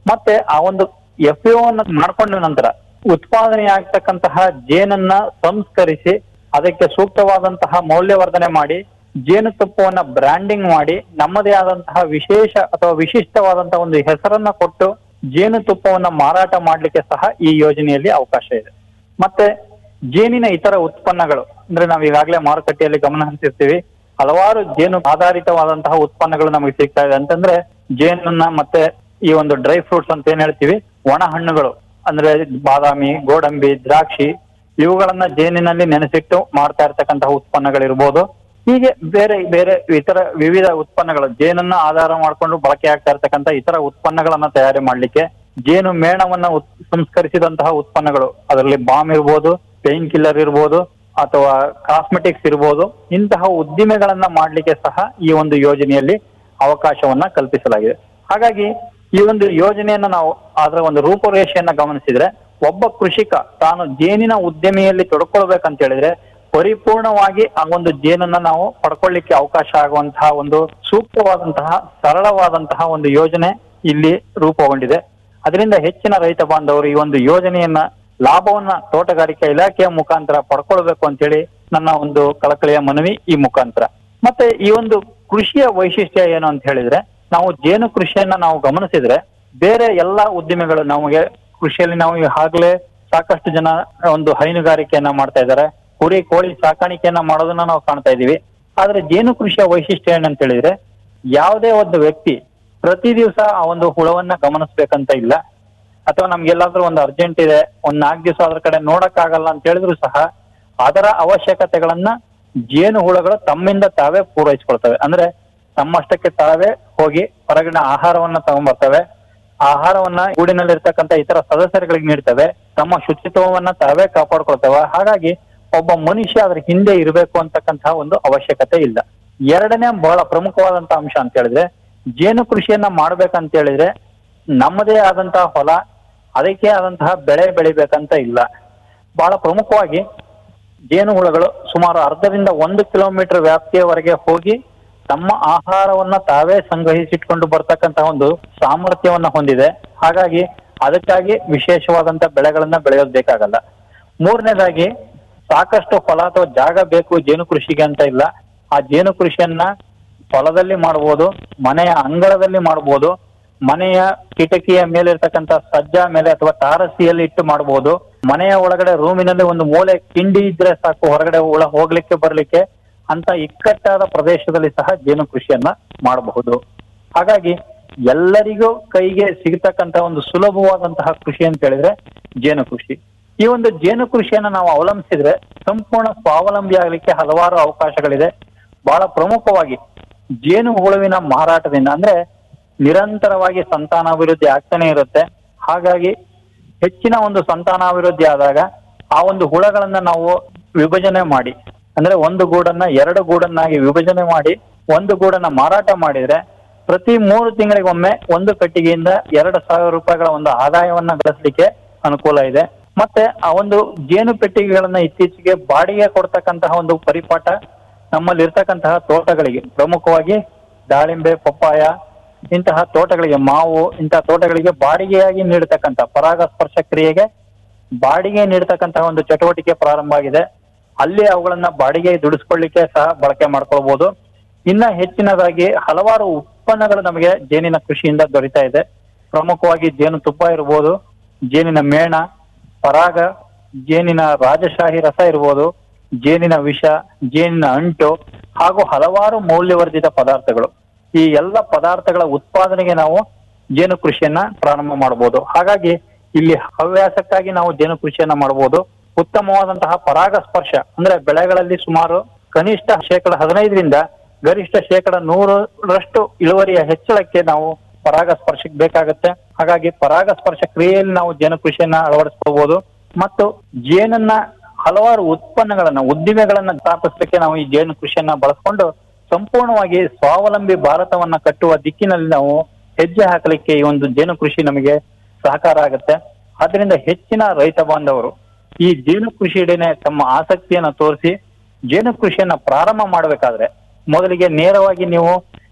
ಮತ್ತೆ ಆ ಒಂದು ಎಫ್ ಅನ್ನ ಮಾಡ್ಕೊಂಡ ನಂತರ ಉತ್ಪಾದನೆ ಆಗ್ತಕ್ಕಂತಹ ಜೇನನ್ನ ಸಂಸ್ಕರಿಸಿ ಅದಕ್ಕೆ ಸೂಕ್ತವಾದಂತಹ ಮೌಲ್ಯವರ್ಧನೆ ಮಾಡಿ ಜೇನುತುಪ್ಪವನ್ನ ಬ್ರ್ಯಾಂಡಿಂಗ್ ಮಾಡಿ ನಮ್ಮದೇ ಆದಂತಹ ವಿಶೇಷ ಅಥವಾ ವಿಶಿಷ್ಟವಾದಂತಹ ಒಂದು ಹೆಸರನ್ನ ಕೊಟ್ಟು ಜೇನುತುಪ್ಪವನ್ನ ಮಾರಾಟ ಮಾಡ್ಲಿಕ್ಕೆ ಸಹ ಈ ಯೋಜನೆಯಲ್ಲಿ ಅವಕಾಶ ಇದೆ ಮತ್ತೆ ಜೇನಿನ ಇತರ ಉತ್ಪನ್ನಗಳು ಅಂದ್ರೆ ನಾವು ಈಗಾಗಲೇ ಮಾರುಕಟ್ಟೆಯಲ್ಲಿ ಗಮನ ಹರಿಸಿರ್ತೀವಿ ಹಲವಾರು ಜೇನು ಆಧಾರಿತವಾದಂತಹ ಉತ್ಪನ್ನಗಳು ನಮಗೆ ಸಿಗ್ತಾ ಇದೆ ಅಂತಂದ್ರೆ ಜೇನನ್ನ ಮತ್ತೆ ಈ ಒಂದು ಡ್ರೈ ಫ್ರೂಟ್ಸ್ ಅಂತ ಏನ್ ಹೇಳ್ತೀವಿ ಒಣ ಹಣ್ಣುಗಳು ಅಂದ್ರೆ ಬಾದಾಮಿ ಗೋಡಂಬಿ ದ್ರಾಕ್ಷಿ ಇವುಗಳನ್ನ ಜೇನಿನಲ್ಲಿ ನೆನೆಸಿಟ್ಟು ಮಾಡ್ತಾ ಇರ್ತಕ್ಕಂತಹ ಉತ್ಪನ್ನಗಳಿರ್ಬೋದು ಹೀಗೆ ಬೇರೆ ಬೇರೆ ಇತರ ವಿವಿಧ ಉತ್ಪನ್ನಗಳು ಜೇನನ್ನ ಆಧಾರ ಮಾಡ್ಕೊಂಡು ಬಳಕೆ ಆಗ್ತಾ ಇರ್ತಕ್ಕಂಥ ಇತರ ಉತ್ಪನ್ನಗಳನ್ನ ತಯಾರಿ ಮಾಡ್ಲಿಕ್ಕೆ ಜೇನು ಮೇಣವನ್ನ ಉತ್- ಸಂಸ್ಕರಿಸಿದಂತಹ ಉತ್ಪನ್ನಗಳು ಅದರಲ್ಲಿ ಬಾಂಬ್ ಇರ್ಬೋದು ಪೇನ್ ಕಿಲ್ಲರ್ ಇರ್ಬೋದು ಅಥವಾ ಕಾಸ್ಮೆಟಿಕ್ಸ್ ಇರ್ಬೋದು ಇಂತಹ ಉದ್ದಿಮೆಗಳನ್ನ ಮಾಡ್ಲಿಕ್ಕೆ ಸಹ ಈ ಒಂದು ಯೋಜನೆಯಲ್ಲಿ ಅವಕಾಶವನ್ನ ಕಲ್ಪಿಸಲಾಗಿದೆ ಹಾಗಾಗಿ ಈ ಒಂದು ಯೋಜನೆಯನ್ನ ನಾವು ಅದರ ಒಂದು ರೂಪುರೇಷೆಯನ್ನ ಗಮನಿಸಿದ್ರೆ ಒಬ್ಬ ಕೃಷಿಕ ತಾನು ಜೇನಿನ ಉದ್ಯಮಿಯಲ್ಲಿ ತೊಡ್ಕೊಳ್ಬೇಕಂತ ಹೇಳಿದ್ರೆ ಪರಿಪೂರ್ಣವಾಗಿ ಆ ಒಂದು ಜೇನನ್ನ ನಾವು ಪಡ್ಕೊಳ್ಳಿಕ್ಕೆ ಅವಕಾಶ ಆಗುವಂತಹ ಒಂದು ಸೂಕ್ತವಾದಂತಹ ಸರಳವಾದಂತಹ ಒಂದು ಯೋಜನೆ ಇಲ್ಲಿ ರೂಪುಗೊಂಡಿದೆ ಅದರಿಂದ ಹೆಚ್ಚಿನ ರೈತ ಬಾಂಧವರು ಈ ಒಂದು ಯೋಜನೆಯನ್ನ ಲಾಭವನ್ನ ತೋಟಗಾರಿಕೆ ಇಲಾಖೆಯ ಮುಖಾಂತರ ಪಡ್ಕೊಳ್ಬೇಕು ಅಂತೇಳಿ ನನ್ನ ಒಂದು ಕಳಕಳಿಯ ಮನವಿ ಈ ಮುಖಾಂತರ ಮತ್ತೆ ಈ ಒಂದು ಕೃಷಿಯ ವೈಶಿಷ್ಟ್ಯ ಏನು ಅಂತ ಹೇಳಿದ್ರೆ ನಾವು ಜೇನು ಕೃಷಿಯನ್ನ ನಾವು ಗಮನಿಸಿದ್ರೆ ಬೇರೆ ಎಲ್ಲಾ ಉದ್ದಿಮೆಗಳು ನಮಗೆ ಕೃಷಿಯಲ್ಲಿ ನಾವು ಈಗಾಗಲೇ ಸಾಕಷ್ಟು ಜನ ಒಂದು ಹೈನುಗಾರಿಕೆಯನ್ನ ಮಾಡ್ತಾ ಇದ್ದಾರೆ ಕುರಿ ಕೋಳಿ ಸಾಕಾಣಿಕೆಯನ್ನ ಮಾಡೋದನ್ನ ನಾವು ಕಾಣ್ತಾ ಇದೀವಿ ಆದ್ರೆ ಜೇನು ಕೃಷಿಯ ವೈಶಿಷ್ಟ್ಯ ಏನಂತ ಹೇಳಿದ್ರೆ ಯಾವುದೇ ಒಂದು ವ್ಯಕ್ತಿ ಪ್ರತಿ ದಿವಸ ಆ ಒಂದು ಹುಳವನ್ನ ಗಮನಿಸ್ಬೇಕಂತ ಇಲ್ಲ ಅಥವಾ ನಮ್ಗೆಲ್ಲಾದ್ರೂ ಒಂದು ಅರ್ಜೆಂಟ್ ಇದೆ ಒಂದ್ ನಾಲ್ಕು ದಿವಸ ಅದ್ರ ಕಡೆ ನೋಡಕ್ಕಾಗಲ್ಲ ಅಂತ ಹೇಳಿದ್ರು ಸಹ ಅದರ ಅವಶ್ಯಕತೆಗಳನ್ನ ಜೇನು ಹುಳಗಳು ತಮ್ಮಿಂದ ತಾವೇ ಪೂರೈಸ್ಕೊಳ್ತವೆ ಅಂದ್ರೆ ತಮ್ಮಷ್ಟಕ್ಕೆ ತಾವೇ ಹೋಗಿ ಹೊರಗಿನ ಆಹಾರವನ್ನ ತಗೊಂಡ್ಬರ್ತವೆ ಆಹಾರವನ್ನ ಗೂಡಿನಲ್ಲಿರ್ತಕ್ಕಂಥ ಇತರ ಸದಸ್ಯರುಗಳಿಗೆ ನೀಡ್ತವೆ ತಮ್ಮ ಶುಚಿತ್ವವನ್ನ ತಾವೇ ಕಾಪಾಡ್ಕೊಳ್ತವೆ ಹಾಗಾಗಿ ಒಬ್ಬ ಮನುಷ್ಯ ಅದ್ರ ಹಿಂದೆ ಇರಬೇಕು ಅಂತಕ್ಕಂತಹ ಒಂದು ಅವಶ್ಯಕತೆ ಇಲ್ಲ ಎರಡನೇ ಬಹಳ ಪ್ರಮುಖವಾದಂತಹ ಅಂಶ ಅಂತ ಹೇಳಿದ್ರೆ ಜೇನು ಕೃಷಿಯನ್ನ ಮಾಡ್ಬೇಕಂತ ಹೇಳಿದ್ರೆ ನಮ್ಮದೇ ಆದಂತಹ ಹೊಲ ಅದಕ್ಕೆ ಆದಂತಹ ಬೆಳೆ ಬೆಳಿಬೇಕಂತ ಇಲ್ಲ ಬಹಳ ಪ್ರಮುಖವಾಗಿ ಜೇನು ಹುಳಗಳು ಸುಮಾರು ಅರ್ಧದಿಂದ ಒಂದು ಕಿಲೋಮೀಟರ್ ವ್ಯಾಪ್ತಿಯವರೆಗೆ ಹೋಗಿ ತಮ್ಮ ಆಹಾರವನ್ನ ತಾವೇ ಸಂಗ್ರಹಿಸಿಟ್ಕೊಂಡು ಬರ್ತಕ್ಕಂತಹ ಒಂದು ಸಾಮರ್ಥ್ಯವನ್ನ ಹೊಂದಿದೆ ಹಾಗಾಗಿ ಅದಕ್ಕಾಗಿ ವಿಶೇಷವಾದಂತ ಬೆಳೆಗಳನ್ನ ಬೆಳೆಯೋದು ಬೇಕಾಗಲ್ಲ ಮೂರನೇದಾಗಿ ಸಾಕಷ್ಟು ಹೊಲ ಅಥವಾ ಜಾಗ ಬೇಕು ಜೇನು ಕೃಷಿಗೆ ಅಂತ ಇಲ್ಲ ಆ ಜೇನು ಕೃಷಿಯನ್ನ ಹೊಲದಲ್ಲಿ ಮಾಡಬಹುದು ಮನೆಯ ಅಂಗಳದಲ್ಲಿ ಮಾಡಬಹುದು ಮನೆಯ ಕಿಟಕಿಯ ಮೇಲೆ ಇರ್ತಕ್ಕಂಥ ಸಜ್ಜ ಮೇಲೆ ಅಥವಾ ತಾರಸಿಯಲ್ಲಿ ಇಟ್ಟು ಮಾಡಬಹುದು ಮನೆಯ ಒಳಗಡೆ ರೂಮಿನಲ್ಲಿ ಒಂದು ಮೂಲೆ ಕಿಂಡಿ ಇದ್ರೆ ಸಾಕು ಹೊರಗಡೆ ಒಳ ಹೋಗ್ಲಿಕ್ಕೆ ಬರ್ಲಿಕ್ಕೆ ಅಂತ ಇಕ್ಕಟ್ಟಾದ ಪ್ರದೇಶದಲ್ಲಿ ಸಹ ಜೇನು ಕೃಷಿಯನ್ನ ಮಾಡಬಹುದು ಹಾಗಾಗಿ ಎಲ್ಲರಿಗೂ ಕೈಗೆ ಸಿಗತಕ್ಕಂತ ಒಂದು ಸುಲಭವಾದಂತಹ ಕೃಷಿ ಅಂತ ಹೇಳಿದ್ರೆ ಜೇನು ಕೃಷಿ ಈ ಒಂದು ಜೇನು ಕೃಷಿಯನ್ನ ನಾವು ಅವಲಂಬಿಸಿದ್ರೆ ಸಂಪೂರ್ಣ ಸ್ವಾವಲಂಬಿ ಆಗ್ಲಿಕ್ಕೆ ಹಲವಾರು ಅವಕಾಶಗಳಿದೆ ಬಹಳ ಪ್ರಮುಖವಾಗಿ ಜೇನು ಹುಳುವಿನ ಮಾರಾಟದಿಂದ ಅಂದ್ರೆ ನಿರಂತರವಾಗಿ ಸಂತಾನಾಭಿವೃದ್ಧಿ ಆಗ್ತಾನೆ ಇರುತ್ತೆ ಹಾಗಾಗಿ ಹೆಚ್ಚಿನ ಒಂದು ಸಂತಾನಾಭಿವೃದ್ಧಿ ಆದಾಗ ಆ ಒಂದು ಹುಳಗಳನ್ನ ನಾವು ವಿಭಜನೆ ಮಾಡಿ ಅಂದ್ರೆ ಒಂದು ಗೂಡನ್ನ ಎರಡು ಗೂಡನ್ನಾಗಿ ವಿಭಜನೆ ಮಾಡಿ ಒಂದು ಗೂಡನ್ನ ಮಾರಾಟ ಮಾಡಿದ್ರೆ ಪ್ರತಿ ಮೂರು ತಿಂಗಳಿಗೊಮ್ಮೆ ಒಂದು ಕಟ್ಟಿಗೆಯಿಂದ ಎರಡು ಸಾವಿರ ರೂಪಾಯಿಗಳ ಒಂದು ಆದಾಯವನ್ನ ಗಳಿಸಲಿಕ್ಕೆ ಅನುಕೂಲ ಇದೆ ಮತ್ತೆ ಆ ಒಂದು ಜೇನು ಪೆಟ್ಟಿಗೆಗಳನ್ನ ಇತ್ತೀಚೆಗೆ ಬಾಡಿಗೆ ಕೊಡ್ತಕ್ಕಂತಹ ಒಂದು ಪರಿಪಾಠ ನಮ್ಮಲ್ಲಿ ಇರ್ತಕ್ಕಂತಹ ತೋಟಗಳಿಗೆ ಪ್ರಮುಖವಾಗಿ ದಾಳಿಂಬೆ ಪಪ್ಪಾಯ ಇಂತಹ ತೋಟಗಳಿಗೆ ಮಾವು ಇಂತಹ ತೋಟಗಳಿಗೆ ಬಾಡಿಗೆಯಾಗಿ ನೀಡತಕ್ಕಂಥ ಪರಾಗಸ್ಪರ್ಶ ಕ್ರಿಯೆಗೆ ಬಾಡಿಗೆ ನೀಡತಕ್ಕಂತಹ ಒಂದು ಚಟುವಟಿಕೆ ಪ್ರಾರಂಭ ಆಗಿದೆ ಅಲ್ಲಿ ಅವುಗಳನ್ನ ಬಾಡಿಗೆ ದುಡಿಸ್ಕೊಳ್ಳಿಕ್ಕೆ ಸಹ ಬಳಕೆ ಮಾಡ್ಕೊಳ್ಬಹುದು ಇನ್ನ ಹೆಚ್ಚಿನದಾಗಿ ಹಲವಾರು ಉತ್ಪನ್ನಗಳು ನಮಗೆ ಜೇನಿನ ಕೃಷಿಯಿಂದ ದೊರೀತಾ ಇದೆ ಪ್ರಮುಖವಾಗಿ ಜೇನು ತುಪ್ಪ ಇರ್ಬೋದು ಜೇನಿನ ಮೇಣ ಪರಾಗ ಜೇನಿನ ರಾಜಶಾಹಿ ರಸ ಇರ್ಬೋದು ಜೇನಿನ ವಿಷ ಜೇನಿನ ಅಂಟು ಹಾಗೂ ಹಲವಾರು ಮೌಲ್ಯವರ್ಧಿತ ಪದಾರ್ಥಗಳು ಈ ಎಲ್ಲ ಪದಾರ್ಥಗಳ ಉತ್ಪಾದನೆಗೆ ನಾವು ಜೇನು ಕೃಷಿಯನ್ನ ಪ್ರಾರಂಭ ಮಾಡಬಹುದು ಹಾಗಾಗಿ ಇಲ್ಲಿ ಹವ್ಯಾಸಕ್ಕಾಗಿ ನಾವು ಜೇನು ಕೃಷಿಯನ್ನ ಮಾಡಬಹುದು ಉತ್ತಮವಾದಂತಹ ಪರಾಗಸ್ಪರ್ಶ ಅಂದ್ರೆ ಬೆಳೆಗಳಲ್ಲಿ ಸುಮಾರು ಕನಿಷ್ಠ ಶೇಕಡ ಹದಿನೈದರಿಂದ ಗರಿಷ್ಠ ಶೇಕಡ ನೂರರಷ್ಟು ಇಳುವರಿಯ ಹೆಚ್ಚಳಕ್ಕೆ ನಾವು ಪರಾಗಸ್ಪರ್ಶಕ್ಕೆ ಬೇಕಾಗುತ್ತೆ ಹಾಗಾಗಿ ಪರಾಗಸ್ಪರ್ಶ ಕ್ರಿಯೆಯಲ್ಲಿ ನಾವು ಜೇನು ಕೃಷಿಯನ್ನ ಅಳವಡಿಸ್ಕೋಬಹುದು ಮತ್ತು ಜೇನನ್ನ ಹಲವಾರು ಉತ್ಪನ್ನಗಳನ್ನ ಉದ್ದಿಮೆಗಳನ್ನ ಸ್ಥಾಪಿಸಲಿಕ್ಕೆ ನಾವು ಈ ಜೇನು ಕೃಷಿಯನ್ನ ಬಳಸ್ಕೊಂಡು ಸಂಪೂರ್ಣವಾಗಿ ಸ್ವಾವಲಂಬಿ ಭಾರತವನ್ನ ಕಟ್ಟುವ ದಿಕ್ಕಿನಲ್ಲಿ ನಾವು ಹೆಜ್ಜೆ ಹಾಕಲಿಕ್ಕೆ ಈ ಒಂದು ಜೇನು ಕೃಷಿ ನಮಗೆ ಸಹಕಾರ ಆಗುತ್ತೆ ಆದ್ರಿಂದ ಹೆಚ್ಚಿನ ರೈತ ಬಾಂಧವರು ಈ ಜೇನು ಕೃಷಿಯೆಡೆನೆ ತಮ್ಮ ಆಸಕ್ತಿಯನ್ನ ತೋರಿಸಿ ಜೇನು ಕೃಷಿಯನ್ನ ಪ್ರಾರಂಭ ಮಾಡಬೇಕಾದ್ರೆ ಮೊದಲಿಗೆ ನೇರವಾಗಿ ನೀವು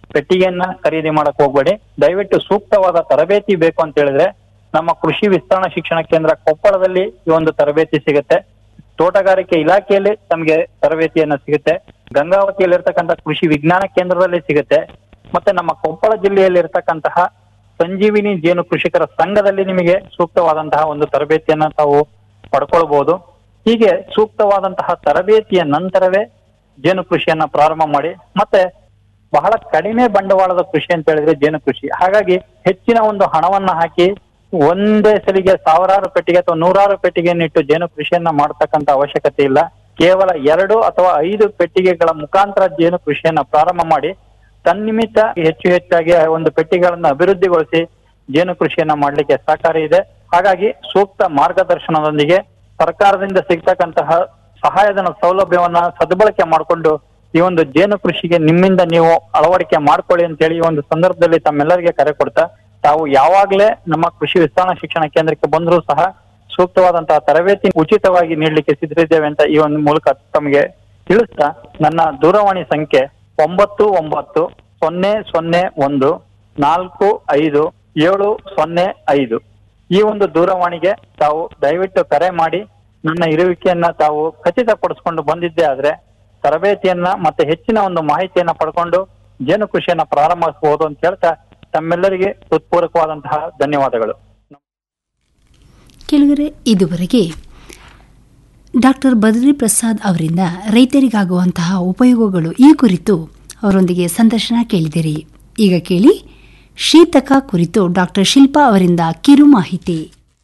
ಪೆಟ್ಟಿಗೆಯನ್ನ ಖರೀದಿ ಮಾಡಕ್ ಹೋಗ್ಬೇಡಿ ದಯವಿಟ್ಟು ಸೂಕ್ತವಾದ ತರಬೇತಿ ಬೇಕು ಅಂತ ಹೇಳಿದ್ರೆ ನಮ್ಮ ಕೃಷಿ ವಿಸ್ತರಣಾ ಶಿಕ್ಷಣ ಕೇಂದ್ರ ಕೊಪ್ಪಳದಲ್ಲಿ ಈ ಒಂದು ತರಬೇತಿ ಸಿಗುತ್ತೆ ತೋಟಗಾರಿಕೆ ಇಲಾಖೆಯಲ್ಲಿ ತಮಗೆ ತರಬೇತಿಯನ್ನ ಸಿಗುತ್ತೆ ಗಂಗಾವತಿಯಲ್ಲಿ ಇರ್ತಕ್ಕಂಥ ಕೃಷಿ ವಿಜ್ಞಾನ ಕೇಂದ್ರದಲ್ಲಿ ಸಿಗುತ್ತೆ ಮತ್ತೆ ನಮ್ಮ ಕೊಪ್ಪಳ ಜಿಲ್ಲೆಯಲ್ಲಿ ಇರ್ತಕ್ಕಂತಹ ಸಂಜೀವಿನಿ ಜೇನು ಕೃಷಿಕರ ಸಂಘದಲ್ಲಿ ನಿಮಗೆ ಸೂಕ್ತವಾದಂತಹ ಒಂದು ತರಬೇತಿಯನ್ನ ತಾವು ಪಡ್ಕೊಳ್ಬಹುದು ಹೀಗೆ ಸೂಕ್ತವಾದಂತಹ ತರಬೇತಿಯ ನಂತರವೇ ಜೇನು ಕೃಷಿಯನ್ನ ಪ್ರಾರಂಭ ಮಾಡಿ ಮತ್ತೆ ಬಹಳ ಕಡಿಮೆ ಬಂಡವಾಳದ ಕೃಷಿ ಅಂತ ಹೇಳಿದ್ರೆ ಜೇನು ಕೃಷಿ ಹಾಗಾಗಿ ಹೆಚ್ಚಿನ ಒಂದು ಹಣವನ್ನ ಹಾಕಿ ಒಂದೇ ಸಲಿಗೆ ಸಾವಿರಾರು ಪೆಟ್ಟಿಗೆ ಅಥವಾ ನೂರಾರು ಪೆಟ್ಟಿಗೆಯನ್ನಿಟ್ಟು ಜೇನು ಕೃಷಿಯನ್ನ ಮಾಡತಕ್ಕಂತ ಅವಶ್ಯಕತೆ ಇಲ್ಲ ಕೇವಲ ಎರಡು ಅಥವಾ ಐದು ಪೆಟ್ಟಿಗೆಗಳ ಮುಖಾಂತರ ಜೇನು ಕೃಷಿಯನ್ನ ಪ್ರಾರಂಭ ಮಾಡಿ ತನ್ನಿಮಿತ್ತ ಹೆಚ್ಚು ಹೆಚ್ಚಾಗಿ ಆ ಒಂದು ಪೆಟ್ಟಿಗೆಗಳನ್ನ ಅಭಿವೃದ್ಧಿಗೊಳಿಸಿ ಜೇನು ಕೃಷಿಯನ್ನ ಮಾಡ್ಲಿಕ್ಕೆ ಸಹಕಾರಿ ಇದೆ ಹಾಗಾಗಿ ಸೂಕ್ತ ಮಾರ್ಗದರ್ಶನದೊಂದಿಗೆ ಸರ್ಕಾರದಿಂದ ಸಿಗ್ತಕ್ಕಂತಹ ಸಹಾಯಧನ ಸೌಲಭ್ಯವನ್ನ ಸದ್ಬಳಕೆ ಮಾಡಿಕೊಂಡು ಈ ಒಂದು ಜೇನು ಕೃಷಿಗೆ ನಿಮ್ಮಿಂದ ನೀವು ಅಳವಡಿಕೆ ಮಾಡ್ಕೊಳ್ಳಿ ಅಂತ ಹೇಳಿ ಈ ಒಂದು ಸಂದರ್ಭದಲ್ಲಿ ತಮ್ಮೆಲ್ಲರಿಗೆ ಕರೆ ಕೊಡ್ತಾ ತಾವು ಯಾವಾಗ್ಲೇ ನಮ್ಮ ಕೃಷಿ ವಿಸ್ತರಣಾ ಶಿಕ್ಷಣ ಕೇಂದ್ರಕ್ಕೆ ಬಂದರೂ ಸಹ ಸೂಕ್ತವಾದಂತಹ ತರಬೇತಿ ಉಚಿತವಾಗಿ ನೀಡಲಿಕ್ಕೆ ಸಿದ್ಧರಿದ್ದೇವೆ ಅಂತ ಈ ಒಂದು ಮೂಲಕ ತಮಗೆ ತಿಳಿಸ್ತಾ ನನ್ನ ದೂರವಾಣಿ ಸಂಖ್ಯೆ ಒಂಬತ್ತು ಒಂಬತ್ತು ಸೊನ್ನೆ ಸೊನ್ನೆ ಒಂದು ನಾಲ್ಕು ಐದು ಏಳು ಸೊನ್ನೆ ಐದು ಈ ಒಂದು ದೂರವಾಣಿಗೆ ತಾವು ದಯವಿಟ್ಟು ಕರೆ ಮಾಡಿ ನನ್ನ ಇರುವಿಕೆಯನ್ನ ತಾವು ಖಚಿತಪಡಿಸ್ಕೊಂಡು ಬಂದಿದ್ದೇ ಆದ್ರೆ ತರಬೇತಿಯನ್ನ ಮತ್ತೆ ಹೆಚ್ಚಿನ ಒಂದು ಮಾಹಿತಿಯನ್ನ ಪಡ್ಕೊಂಡು ಜೇನು ಕೃಷಿಯನ್ನ ಪ್ರಾರಂಭಿಸಬಹುದು ಅಂತ ಹೇಳ್ತಾ ತಮ್ಮೆಲ್ಲರಿಗೆ ಹೃತ್ಪೂರ್ವಕವಾದಂತಹ ಧನ್ಯವಾದಗಳು ಕೆಲವರೆ ಇದುವರೆಗೆ ಡಾಕ್ಟರ್ ಬದ್ರಿ ಪ್ರಸಾದ್ ಅವರಿಂದ ರೈತರಿಗಾಗುವಂತಹ ಉಪಯೋಗಗಳು ಈ ಕುರಿತು ಅವರೊಂದಿಗೆ ಸಂದರ್ಶನ ಕೇಳಿದಿರಿ ಈಗ ಕೇಳಿ ಶೀತಕ ಕುರಿತು ಡಾಕ್ಟರ್ ಶಿಲ್ಪಾ ಅವರಿಂದ ಕಿರು ಮಾಹಿತಿ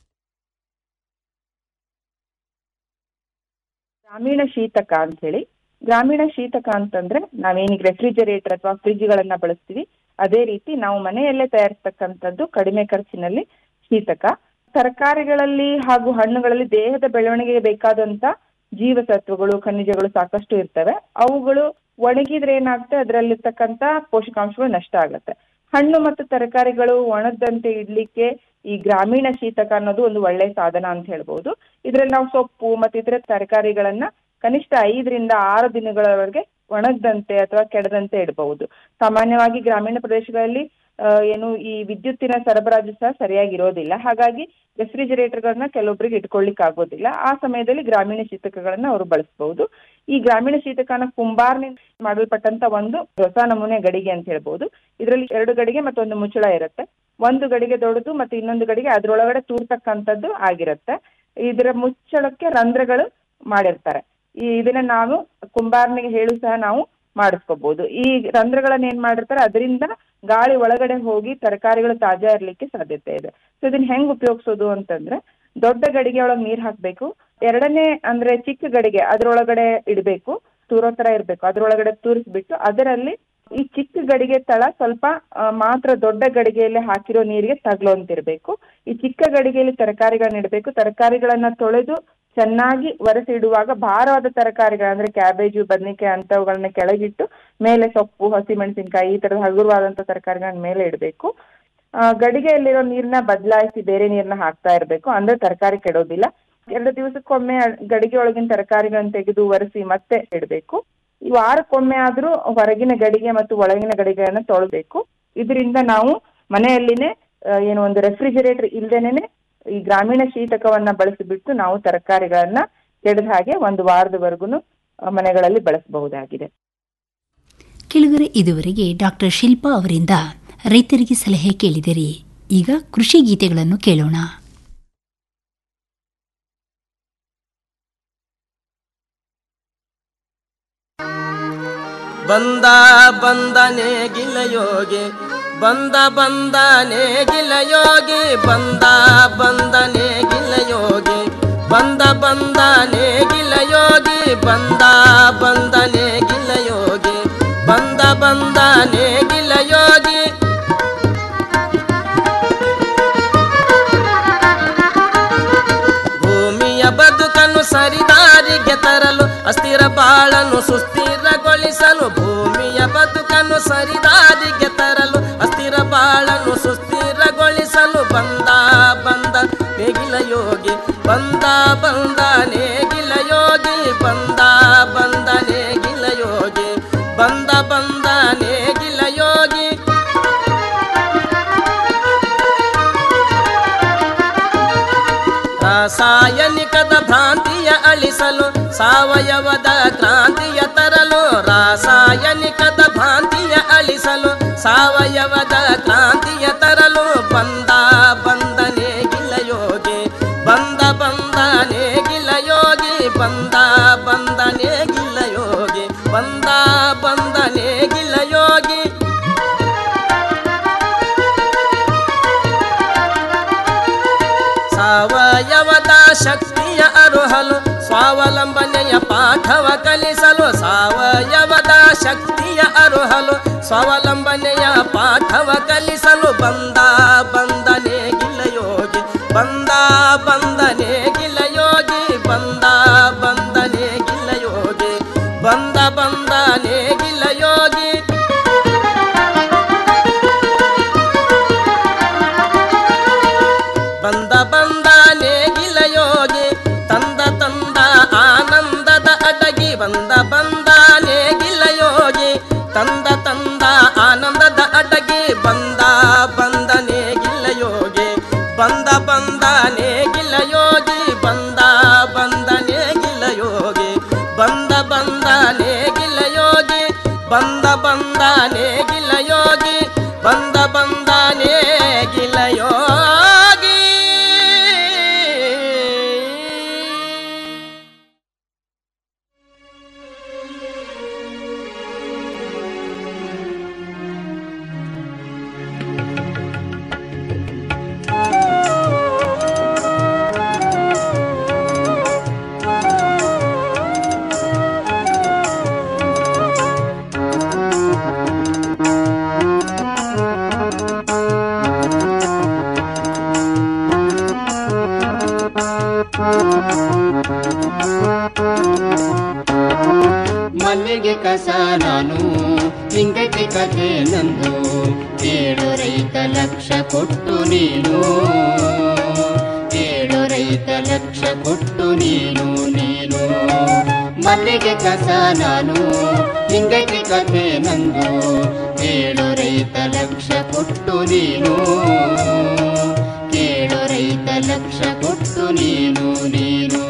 ಗ್ರಾಮೀಣ ಶೀತಕ ಅಂತ ಹೇಳಿ ಗ್ರಾಮೀಣ ಶೀತಕ ಅಂತಂದ್ರೆ ನಾವೇನೀಗ ರೆಫ್ರಿಜರೇಟರ್ ಅಥವಾ ಫ್ರಿಜ್ಗಳನ್ನ ಬಳಸ್ತೀವಿ ಅದೇ ರೀತಿ ನಾವು ಮನೆಯಲ್ಲೇ ತಯಾರಿಸ್ತಕ್ಕಂಥದ್ದು ಕಡಿಮೆ ಖರ್ಚಿನಲ್ಲಿ ಶೀತಕ ತರಕಾರಿಗಳಲ್ಲಿ ಹಾಗೂ ಹಣ್ಣುಗಳಲ್ಲಿ ದೇಹದ ಬೆಳವಣಿಗೆಗೆ ಬೇಕಾದಂತ ಜೀವಸತ್ವಗಳು ಖನಿಜಗಳು ಸಾಕಷ್ಟು ಇರ್ತವೆ ಅವುಗಳು ಒಣಗಿದ್ರೆ ಏನಾಗುತ್ತೆ ಅದರಲ್ಲಿರ್ತಕ್ಕಂಥ ಪೋಷಕಾಂಶಗಳು ನಷ್ಟ ಆಗತ್ತೆ ಹಣ್ಣು ಮತ್ತು ತರಕಾರಿಗಳು ಒಣಗದಂತೆ ಇಡ್ಲಿಕ್ಕೆ ಈ ಗ್ರಾಮೀಣ ಶೀತಕ ಅನ್ನೋದು ಒಂದು ಒಳ್ಳೆ ಸಾಧನ ಅಂತ ಹೇಳ್ಬೋದು ಇದ್ರಲ್ಲಿ ನಾವು ಸೊಪ್ಪು ಮತ್ತೆ ಇತರ ತರಕಾರಿಗಳನ್ನ ಕನಿಷ್ಠ ಐದರಿಂದ ಆರು ದಿನಗಳವರೆಗೆ ಒಣಗದಂತೆ ಅಥವಾ ಕೆಡದಂತೆ ಇಡಬಹುದು ಸಾಮಾನ್ಯವಾಗಿ ಗ್ರಾಮೀಣ ಪ್ರದೇಶಗಳಲ್ಲಿ ಆ, ಏನು ಈ ವಿದ್ಯುತ್ತಿನ ಸರಬರಾಜು ಸಹ ಸರಿಯಾಗಿ ಇರೋದಿಲ್ಲ ಹಾಗಾಗಿ ರೆಫ್ರಿಜರೇಟರ್ಗಳನ್ನ ಕೆಲವೊಬ್ಬರಿಗೆ ಇಟ್ಕೊಳ್ಳಿಕ್ ಆಗೋದಿಲ್ಲ ಆ ಸಮಯದಲ್ಲಿ ಗ್ರಾಮೀಣ ಶೀತಕಗಳನ್ನ ಅವರು ಬಳಸಬಹುದು ಈ ಗ್ರಾಮೀಣ ಶೀತಕನ ಕುಂಬಾರ್ನಿಂದ ಮಾಡಲ್ಪಟ್ಟಂತ ಒಂದು ಹೊಸ ನಮೂನೆ ಗಡಿಗೆ ಅಂತ ಹೇಳ್ಬಹುದು ಇದರಲ್ಲಿ ಎರಡು ಗಡಿಗೆ ಮತ್ತು ಒಂದು ಮುಚ್ಚಳ ಇರುತ್ತೆ ಒಂದು ಗಡಿಗೆ ದೊಡ್ಡದು ಮತ್ತೆ ಇನ್ನೊಂದು ಗಡಿಗೆ ಅದ್ರೊಳಗಡೆ ತೂರ್ತಕ್ಕಂಥದ್ದು ಆಗಿರುತ್ತೆ ಇದರ ಮುಚ್ಚಳಕ್ಕೆ ರಂಧ್ರಗಳು ಮಾಡಿರ್ತಾರೆ ಈ ಇದನ್ನ ನಾವು ಕುಂಬಾರನಿಗೆ ಹೇಳು ಸಹ ನಾವು ಮಾಡಿಸ್ಕೋಬಹುದು ಈ ರಂಧ್ರಗಳನ್ನ ಏನ್ ಮಾಡಿರ್ತಾರೆ ಅದರಿಂದ ಗಾಳಿ ಒಳಗಡೆ ಹೋಗಿ ತರಕಾರಿಗಳು ತಾಜಾ ಇರ್ಲಿಕ್ಕೆ ಸಾಧ್ಯತೆ ಇದೆ ಸೊ ಇದನ್ನ ಹೆಂಗ್ ಉಪಯೋಗಿಸೋದು ಅಂತಂದ್ರೆ ದೊಡ್ಡ ಗಡಿಗೆ ಒಳಗ್ ನೀರ್ ಹಾಕ್ಬೇಕು ಎರಡನೇ ಅಂದ್ರೆ ಚಿಕ್ಕ ಗಡಿಗೆ ಅದ್ರೊಳಗಡೆ ಇಡ್ಬೇಕು ತೂರೋ ತರ ಇರ್ಬೇಕು ಅದ್ರೊಳಗಡೆ ತೂರಿಸ್ಬಿಟ್ಟು ಅದರಲ್ಲಿ ಈ ಚಿಕ್ಕ ಗಡಿಗೆ ತಳ ಸ್ವಲ್ಪ ಆ, ಮಾತ್ರ ದೊಡ್ಡ ಗಡಿಗೆಯಲ್ಲಿ ಹಾಕಿರೋ ನೀರಿಗೆ ತಗ್ಲೋಂತಿರ್ಬೇಕು ಈ ಚಿಕ್ಕ ಗಡಿಗೆಯಲ್ಲಿ ತರಕಾರಿಗಳನ್ನ ಇಡಬೇಕು ತರಕಾರಿಗಳನ್ನ ತೊಳೆದು ಚೆನ್ನಾಗಿ ಒರೆಸಿಡುವಾಗ ಭಾರವಾದ ತರಕಾರಿಗಳು ಅಂದ್ರೆ ಕ್ಯಾಬೇಜು ಬದನೆಕಾಯಿ ಅಂತವುಗಳನ್ನ ಕೆಳಗಿಟ್ಟು ಮೇಲೆ ಸೊಪ್ಪು ಹಸಿಮೆಣಸಿನಕಾಯಿ ಈ ತರದ ಹಗುರವಾದಂತ ತರಕಾರಿಗಳನ್ನ ಮೇಲೆ ಇಡಬೇಕು ಆ, ಗಡಿಗೆಯಲ್ಲಿರೋ ನೀರ್ನ ಬದಲಾಯಿಸಿ ಬೇರೆ ನೀರ್ನ ಹಾಕ್ತಾ ಇರ್ಬೇಕು ಅಂದ್ರೆ ತರಕಾರಿ ಕೆಡೋದಿಲ್ಲ ಎರಡು ದಿವಸಕ್ಕೊಮ್ಮೆ ಗಡಿಗೆ ಒಳಗಿನ ತರಕಾರಿಗಳನ್ನ ತೆಗೆದು ಒರೆಸಿ ಮತ್ತೆ ಇಡಬೇಕು ಈ ವಾರಕ್ಕೊಮ್ಮೆ ಆದ್ರೂ ಹೊರಗಿನ ಗಡಿಗೆ ಮತ್ತು ಒಳಗಿನ ಗಡಿಗೆಗಳನ್ನ ತೊಳಬೇಕು ಇದರಿಂದ ನಾವು ಮನೆಯಲ್ಲಿನೇ ಆ, ಏನು ಒಂದು ರೆಫ್ರಿಜರೇಟರ್ ಇಲ್ದೇನೆ ಈ ಗ್ರಾಮೀಣ ಶೀತಕವನ್ನ ಬಳಸಿಬಿಟ್ಟು ನಾವು ತರಕಾರಿಗಳನ್ನ ಕೆಡದ ಹಾಗೆ ಒಂದು ವಾರದವರೆಗೂ ಮನೆಗಳಲ್ಲಿ ಬಳಸಬಹುದಾಗಿದೆ ಕೆಲವರೆ ಇದುವರೆಗೆ ಡಾಕ್ಟರ್ ಶಿಲ್ಪಾ ಅವರಿಂದ ರೈತರಿಗೆ ಸಲಹೆ ಕೇಳಿದಿರಿ ಈಗ ಕೃಷಿ ಗೀತೆಗಳನ್ನು ಕೇಳೋಣ ಬಂದ ಬಂದನೆ ಗಿಲಯೋಗಿ ಬಂದ ಬಂದನೆ ಗಿಲಯೋಗಿ ಬಂದ ಬಂದನೆ ಗಿಲಯೋಗಿ ಬಂದ ಬಂದನೆ ಗಿಲಯೋಗಿ ಬಂದ ಬಂದನೆ ಗಿಲಯೋಗಿ ಬಂದ ಬಂದನೆ ಗಿಲಯೋಗಿ ಭೂಮಿಯ ಬದುಕನ್ನು ಸರಿದಾರಿಗೆ ತರಲು ಅಸ್ಥಿರ ಬಾಳನ್ನು ಸುಸ್ಥಿರಗೊಳಿಸಲು ಭೂಮಿಯ ಬದುಕನ್ನು ಸರಿದಾರಿಗೆ ತರಲು ಅಸ್ಥಿರ ಬಾಳನ್ನು ಸುಸ್ಥಿರಗೊಳಿಸಲು ಬಂದ ಬಂದ ನೇಗಿಲ ಯೋಗಿ ಬಂದ ಬಂದ ನೇಗಿಲ ಯೋಗಿ ಬಂದ ಬಂದ ನೇಗಿಲ ಯೋಗಿ ಬಂದ ಬಂದ ನೇಗಿಲ ಯೋಗಿ ರಾಸಾಯನಿಕದ ಭ್ರಾಂತಿಯ ಅಳಿಸಲು ಸಾವಯವದ ಕ್ರಾಂತಿಯ ತರಲು ರಾಸಾಯನಿಕದ ಭ್ರಾಂತಿಯ ಅಳಿಸಲು ಸಾವಯವದ ಕ್ರಾಂತಿಯ ತರಲು ಬಂದ ಬಂದನೆ ಗಿಲ್ಲ ಯೋಗಿ ಬಂದ ಬಂದನೆ ಗಿಲ್ಲ ಯೋಗಿ ಬಂದ ಬಂದನೆ ಗಿಲ್ಲ ಯೋಗಿ ಬಂದ ಬಂದನೆ ಗಿಲ್ಲ ಯೋಗಿ ಸಾವಯವದ ಶಕ್ತಿಯ ಅರುಹಲು ಸ್ವಾವಲಂಬನೆಯ ಪಾಠವ ಕಲಿಸಲು ಸಾವಯವದ ಶಕ್ತಿಯ ಅರುಹಲು ಸ್ವಾವಲಂಬನೆಯ ಪಾಠವ ಕಲಿಸಲು ಬಂದ ಬಂದನೆ ಗಿಲಯೋಗಿ ಬಂದ ಬಂದನೆ ಗಿಲಯೋಗಿ ಬಂದ ಬಂದನೆ ಗಿಲಯೋಗಿ ಬಂದ ಬಂದನೆ ಗಿಲಯೋಗಿ ಬಂದ ಬಂದ ನೇಗಿಲ ಯೋಗಿ ತಂದ ತಂದ ಆನಂದದ ಅಡಗಿ ಬಂದ ಬಂದ ನೇಗಿಲ ಯೋಗಿ ತಂದ ತಂದ ಆನಂದದ ಅಡಗಿ ಬಂದ ಬಂದ ನೇಗಿಲ ಯೋಗಿ ಬಂದ ಬಂದ ನೇಗಿಲ ಯೋಗಿ ಬಂದ ಬಂದ ನೇಗಿಲ ಯೋಗಿ ಬಂದ ಬಂದ ನೇಗಿಲ ಯೋಗಿ ಬಂದ ಬಂದ ನೇಗಿಲ ಯೋಗಿ ಬಂದ ಬಂದ ನೇಗಿಲ ಯೋಗಿ ಮಲ್ಲಿಗೆ ಕಸ ನಾನು ಹಿಂಗತಿ ಕಥೆ ನಂದು ಏಳು ರೈತ ಲಕ್ಷ ಕೊಟ್ಟು ನೀನು ಏಳು ರೈತ ಲಕ್ಷ ಕೊಟ್ಟು ನೀನು ನೀನು ಮಲ್ಲಿಗೆ ಕಸ ನಾನು ಹಿಂಗತಿ ಕಥೆ ನಂದು ಏಳು ರೈತ ಲಕ್ಷ ಕೊಟ್ಟು ನೀನು ಏಳು ರೈತ ಲಕ್ಷ ಕೊಟ್ಟು ನೀನು ನೀನು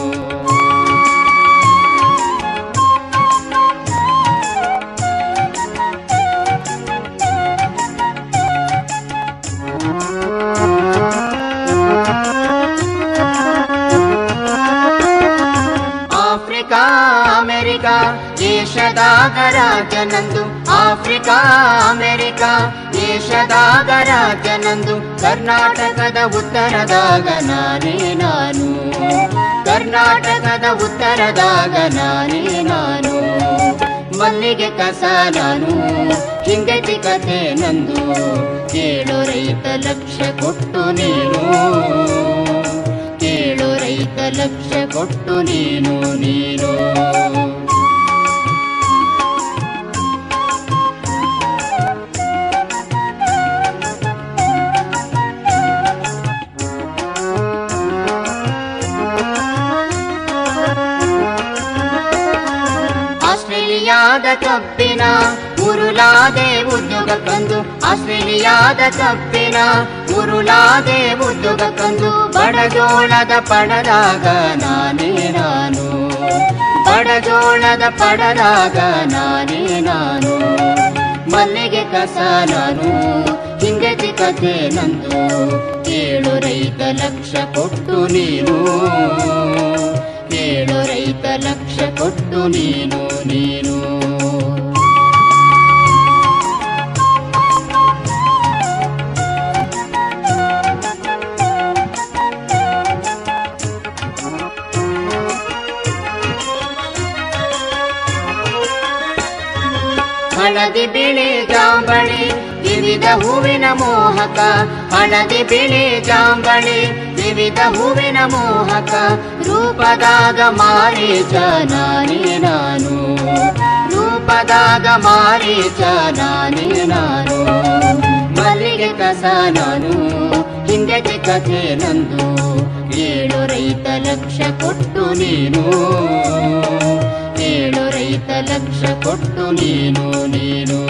ಆಫ್ರಿಕಾ ಅಮೆರಿಕ ಏಷದಾಗ ರಾಜನಂದು ಆಫ್ರಿಕಾ ಅಮೆರಿಕ ಏಷದಾಗ ರಾಜನಂದು ಕರ್ನಾಟಕದ ಉತ್ತರದಾಗ ನಾನೇ ನಾನು ಕರ್ನಾಟಕದ ಉತ್ತರದಾಗ ನಾನೇ ನಾನು ಮಲ್ಲಿಗೆ ಕಸ ನಾನು ಹಿಂಗತಿ ಕಥೆ ನಂದು ಏಳು ರೈತ ಲಕ್ಷ ಕೊಟ್ಟು ನೀನು ಏಳು ರೈತ ಲಕ್ಷ ಕೊಟ್ಟು ನೀನು ನೀನು ಆಸ್ಟ್ರೇಲಿಯಾದ ಕಬ್ಬಿನ ಉರುಳಾದೆ ಉದ್ಯೋಗ ಕಂದು ಆಸ್ಟ್ರೇಲಿಯಾದ ಕಬ್ಬಿನ ಉರುಳಾದೆ ಉದ್ಯೋಗ ಕಂದು ಬಡಜೋಳದ ಪಡದಾಗ ನಾನೇ ನಾನು ಬಡಜೋಳದ ಪಡದಾಗ ನಾನೇ ನಾನು ಮಲ್ಲಿಗೆ ಕಸ ನಾನು ಹಿಂಗತಿ ಕಥೆ ನಂದು ಏಳು ರೈತ ಲಕ್ಷ ಕೊಟ್ಟು ನೀನು ಏಳು ರೈತ ಲಕ್ಷ ಕೊಟ್ಟು ನೀನು ನೀನು ಹಳದಿ ಬಿಳಿ ಜಾಂಬಳಿ ವಿವಿಧ ಹೂವಿನ ಮೋಹಕ ಹಳದಿ ಬಿಳಿ ಜಾಂಬಳಿ ವಿವಿಧ ಹೂವಿನ ಮೋಹಕ ರೂಪದಾಗ ಮಾರೀಚ ನಾನೇ ನಾನು ರೂಪದಾಗ ಮಾರೀಚ ನಾನೇ ನಾನು ಮಲ್ಲಿಗೆ ಕಸ ನಾನು ಹಿಂದಕ್ಕೆ ಕಥೆ ನಂದು ಏಳು ರೈತ ಲಕ್ಷ ಕೊಟ್ಟು ನೀನು ಏಳು ರೈತ ಲಕ್ಷ ಕೊಟ್ಟು ನೀನು ನೀನು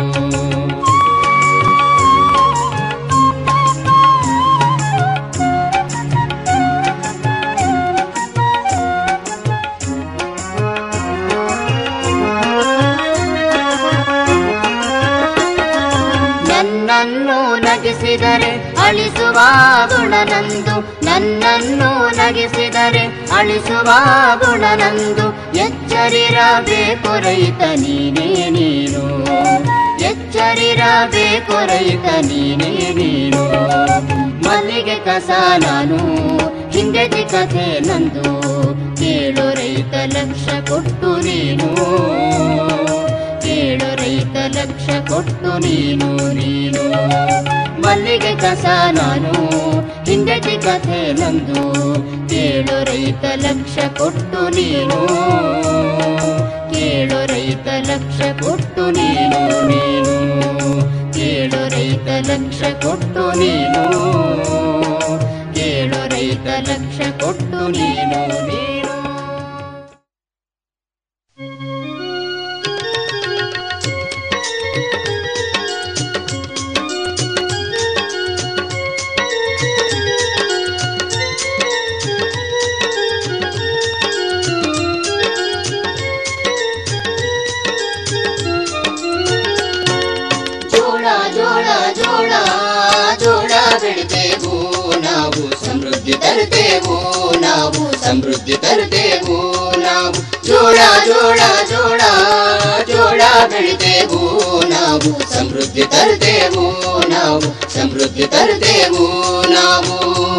ನಂದು ನನ್ನನ್ನು ನಗಿಸಿದರೆ ಅಳಿಸುವ ಗುಣ ನಂದು ಎಚ್ಚರಿರಬೇಕು ರೈತ ನೀನೇ ನೀನು ಎಚ್ಚರಿರಬೇಕು ರೈತ ನೀನೇ ನೀನು ಮಲ್ಲಿಗೆ ಕಸ ನಾನು ಹಿಂದೆತಿ ಕಥೆ ನಂದು ಕೇಳು ರೈತ ಲಕ್ಷ ಕೊಟ್ಟು ನೀನು ಕೇಳು ರೈತ ಲಕ್ಷ ಕೊಟ್ಟು ನೀನು ನೀನು ಮಲ್ಲಿಗೆ ಕಸ ನಾನು ಹಿಂದೆತಿ ಕಥೆ ನಂದು ಕೇಳು ರೈತ ಲಕ್ಷ ಕೊಟ್ಟು ನೀನು ಕೇಳು ರೈತ ಲಕ್ಷ ಕೊಟ್ಟು ನೀನು ನೀನು ಕೇಳು ರೈತ ಲಕ್ಷ ಕೊಟ್ಟು ನೀನು ಕೇಳು ರೈತ ಲಕ್ಷ ಕೊಟ್ಟು ನೀನು ನೀನು ಜೋಳ ಜೋಳ ಜೋಳ ಜೋಳ ಬೆಳಿತೇವು ನಾವು ಸಮೃದ್ಧಿ ತರುತ್ತೇವು ನಾವು ಸಮೃದ್ಧಿ ತರುತ್ತೇವು ನಾವು ಜೋಳ ಜೋಳ ಜೋಳ ಜೋಳ ಬೆಳಿತೇವು ನಾವು ಸಮೃದ್ಧಿ ತರುತ್ತೇವು ನಾವು ಸಮೃದ್ಧಿ ತರುತ್ತೇವು ನಾವು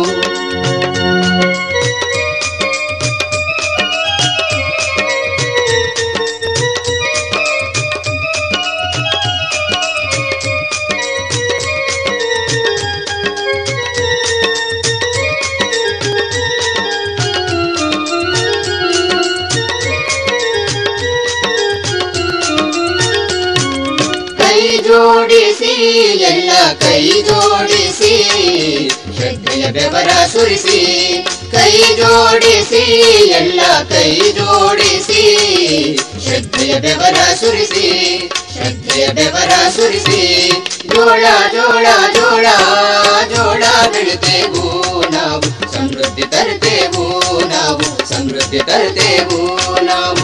ಕೈ ಜೋಡಿಸಿ ಎಲ್ಲ ಕೈ ಜೋಡಿಸಿ ಶ್ರದ್ಧೆಯ ಬೆವರ ಸುರಿಸಿ ಕೈ ಜೋಡಿಸಿ ಎಲ್ಲ ಕೈ ಜೋಡಿಸಿ ಶ್ರದ್ಧೆಯ ಬೆವರ ಸುರಿಸಿ ಶ್ರದ್ಧೆಯ ಬೆವರ ಸುರಿಸಿ ಜೋಳ ಜೋಳ ಜೋಳ ಜೋಳ ಬೆಳಿತೇವು ನಾವು ಸಮೃದ್ಧಿ ತರುತ್ತೇವು ನಾವು ಸಮೃದ್ಧಿ ತರುತ್ತೇವು ನಾವು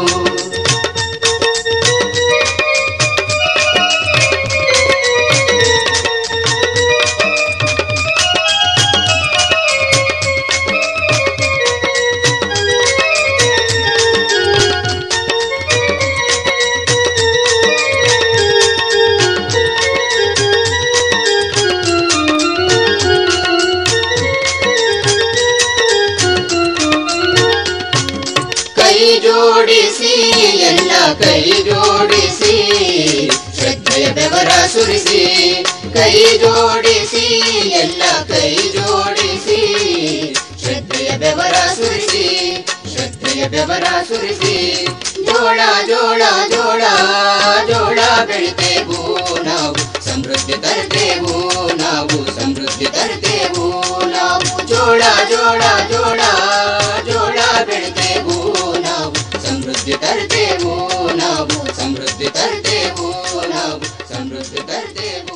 ಕೈ ಜೋಡಿಸಿ ಎಲ್ಲ ಕೈ ಜೋಡಿಸಿ ಶ್ರದ್ಧೆಯ ಬೆವರ ಸುರಿಸಿ ಕೈ ಜೋಡಿಸಿ ಎಲ್ಲ ಕೈ ಜೋಡಿಸಿ ಶ್ರದ್ಧೆಯ ಬೆವರ ಸುರಿಸಿ ಶ್ರದ್ಧೆಯ ಬೆವರ ಸುರಿಸಿ ಜೋಳ ಜೋಳ ಜೋಳ ಜೋಳ ಬೆಳಿತೇವು ನಾವು ಸಮೃದ್ಧಿ ತರ್ತೇವು ನಾವು ಸಮೃದ್ಧಿ ತರ್ತೇವು ನಾವು ಜೋಳ ಜೋಳ ಜೋಳ ಜೋಳ ಬೆಳಿತೇವು ನಾವು ಸಮೃದ್ಧಿ ತರ್ತೇವು ನಾವು ಸಮೃದ್ಧಿ ತರ್ತೇವು ನಾವು ಸಮೃದ್ಧಿ ತರ್ತೇವು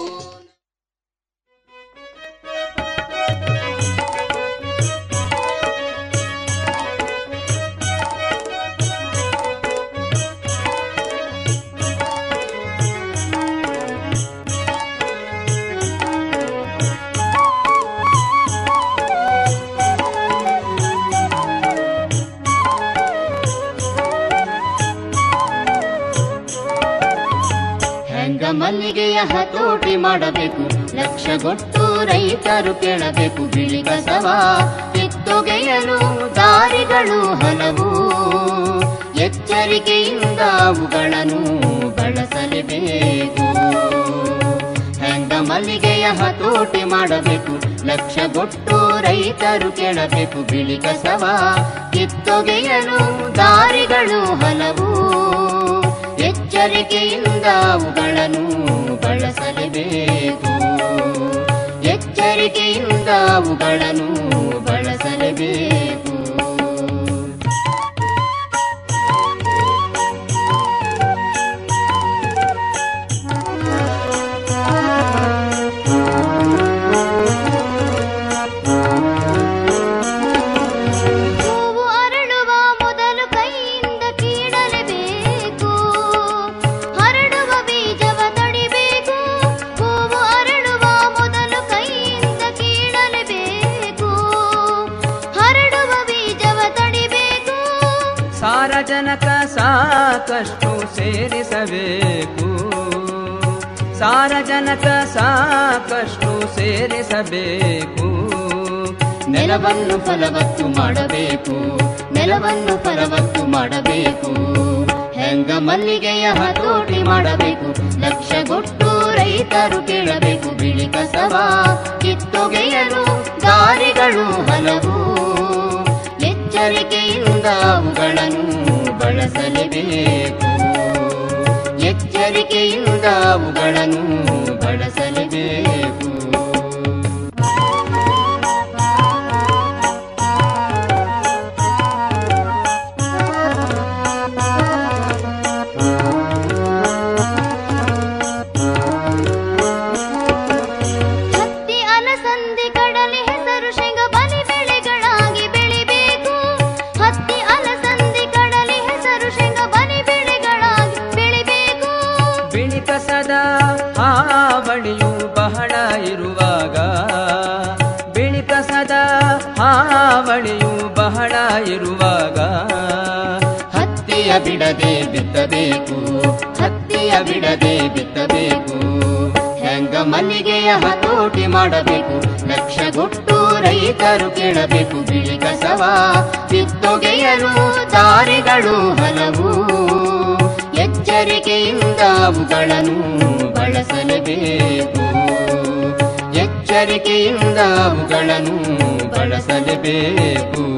ಹೆಂಗ ಮಲ್ಲಿಗೆಯ ಹತೋಟಿ ಮಾಡಬೇಕು ಲಕ್ಷಗೊಟ್ಟು ರೈತರು ಕೇಳಬೇಕು ಬಿಳಿ ಕಸವ ಕಿತ್ತೊಗೆಯಲು ದಾರಿಗಳು ಹಲವು ಎಚ್ಚರಿಕೆಯಿಂದ ಅವುಗಳನ್ನು ಬಳಸಲೇಬೇಕು ಹೆಂಗ ಮಲ್ಲಿಗೆಯ ಹತೋಟಿ ಮಾಡಬೇಕು ಲಕ್ಷಗೊಟ್ಟು ರೈತರು ಕೇಳಬೇಕು ಬಿಳಿ ಕಸವ ಕಿತ್ತೊಗೆಯಲು ದಾರಿಗಳು ಹಲವು ಎಚ್ಚರಿಕೆಯಿಂದ ಅವುಗಳನ್ನು ಬಳಸಲೇಬೇಕು ಎಚ್ಚರಿಕೆಯಿಂದ ಅವುಗಳನ್ನು ಬಳಸಲೇಬೇಕು ಹೂವು ಅರಳುವ ಮೊದಲು ಕೈಯಿಂದ ಕೀಳಲೇಬೇಕು ಹರಡುವ ಬೀಜವ ತಡಿಬೇಕು ಹೂವು ಅರಳುವ ಮೊದಲು ಕೈಯಿಂದ ಕೀಳಲೇಬೇಕು ಸಾರಜನಕ ಸಾಕಷ್ಟು ಸೇರಿಸಬೇಕು ಸಾರಜನಕ ಸಾಕಷ್ಟು ಸೇರಿಸಬೇಕು ನೆಲವನ್ನು ಫಲವತ್ತು ಮಾಡಬೇಕು ನೆಲವನ್ನು ಫಲವತ್ತು ಮಾಡಬೇಕು ಹೆಂಗ ಮಲ್ಲಿಗೆಯ ಹತೋಟಿ ಮಾಡಬೇಕು ಲಕ್ಷಗೊಟ್ಟು ರೈತರು ಕೇಳಬೇಕು ಬಿಳಿ ಕಸವ ಕಿತ್ತೊಗೆಯಲು ದಾರಿಗಳು ಹಲವು ಎಚ್ಚರಿಕೆಯಿಂದ ಅವುಗಳನ್ನು ಬಳಸಲೇಬೇಕು ಎಚ್ಚರಿಕೆಯಿಂದ ಅವುಗಳನ್ನು ಬಳಸಲೇಬೇಕು ಹತ್ತಿ ಅಲಸಂದಿ ಕಡಲೆ ಹೆಸರು ಶೇಂಗ ಬಲಿ ಬೆಳೆಗಳಾಗಿ ಬೆಳಿಬೇಕು ಹತ್ತಿ ಅಲಸಂದಿ ಕಡಲೆ ಹೆಸರು ಶೇಂಗ ಬಲಿ ಬೆಳೆಗಳಾಗಿ ಬೆಳಿಬೇಕು ಬಿಳಿ ಕಸದ ಹಾವಳಿಯು ಬಹಳ ಇರುವಾಗ ಬಿಳಿ ಕಸದ ಹಾವಳಿಯು ಬಹಳ ಇರುವಾಗ ಹತ್ತಿಯ ಬಿಡದೆ ಬಿತ್ತಬೇಕು ಹತ್ತಿಯ ಬಿಡದೆ ಬಿತ್ತಬೇಕು ಹೆಂಗ ಮಲ್ಲಿಗೆಯ ಹತೋಟಿ ಮಾಡಬೇಕು ಲಕ್ಷಗೊಟ್ಟು ರೈತರು ಕೇಳಬೇಕು ಬಿಳಿ ಕಸವ ಕಿತ್ತೊಗೆಯಲು ದಾರಿಗಳು ಹಲವು ಎಚ್ಚರಿಕೆಯಿಂದ ಅವುಗಳನ್ನು ಬಳಸಲೇಬೇಕು ಎಚ್ಚರಿಕೆಯಿಂದ ಅವುಗಳನ್ನು ಬಳಸಲೇಬೇಕು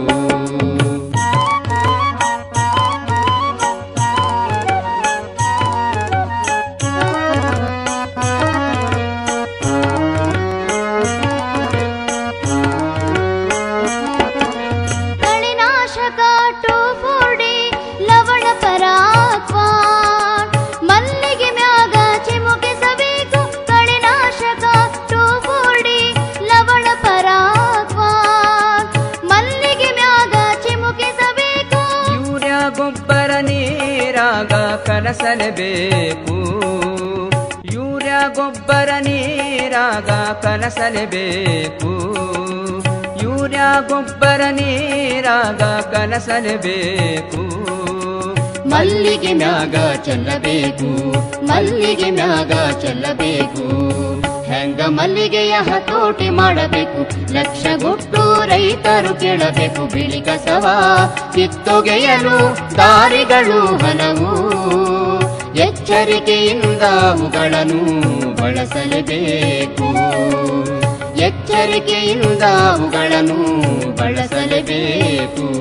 ಕಳೆನಾಶಕ ಟೋಫೋಡಿ ಲವಣ ಪರಾಕ್ವಾನ್ ಮಲ್ಲಿಗೆ ಮ್ಯಾಗ ಚಿಮುಕಿಸಬೇಕು ಕಳೆನಾಶಕ ಟೋಫೋಡಿ ಲವಣ ಪರಾಕ್ವಾನ್ ಮಲ್ಲಿಗೆ ಮ್ಯಾಗ ಚಿಮುಕಿಸಬೇಕು ಯೂರಿಯಾ ಗೊಬ್ಬರ ನೀರಾಗ ಕಲಸಲೇಬೇಕು ಯೂರಿಯಾ ಗೊಬ್ಬರ ನೀರಾಗ ಕಲಸಲೇಬೇಕು ಯೂರಿಯಾ ಗೊಬ್ಬರ ನೀರಾಗ ಕಲಸಲೇಬೇಕು ಮಲ್ಲಿಗೆ ಮ್ಯಾಗ ಚೆಲ್ಲಬೇಕು ಮಲ್ಲಿಗೆ ಮ್ಯಾಗ ಚೆಲ್ಲಬೇಕು ಹೆಂಗ ಮಲ್ಲಿಗೆಯ ಹತೋಟಿ ಮಾಡಬೇಕು ಲಕ್ಷಗೊಟ್ಟು ರೈತರು ಕೇಳಬೇಕು ಬಿಳಿ ಕಸವ ಕಿತ್ತೊಗೆಯಲು ದಾರಿಗಳು ಹಲವು ಎಚ್ಚರಿಕೆಯಿಂದ ಅವುಗಳನ್ನು ಬಳಸಲೇಬೇಕು ಎಚ್ಚರಿಕೆಯಿಂದ ಅವುಗಳನ್ನು ಬಳಸಲೇಬೇಕು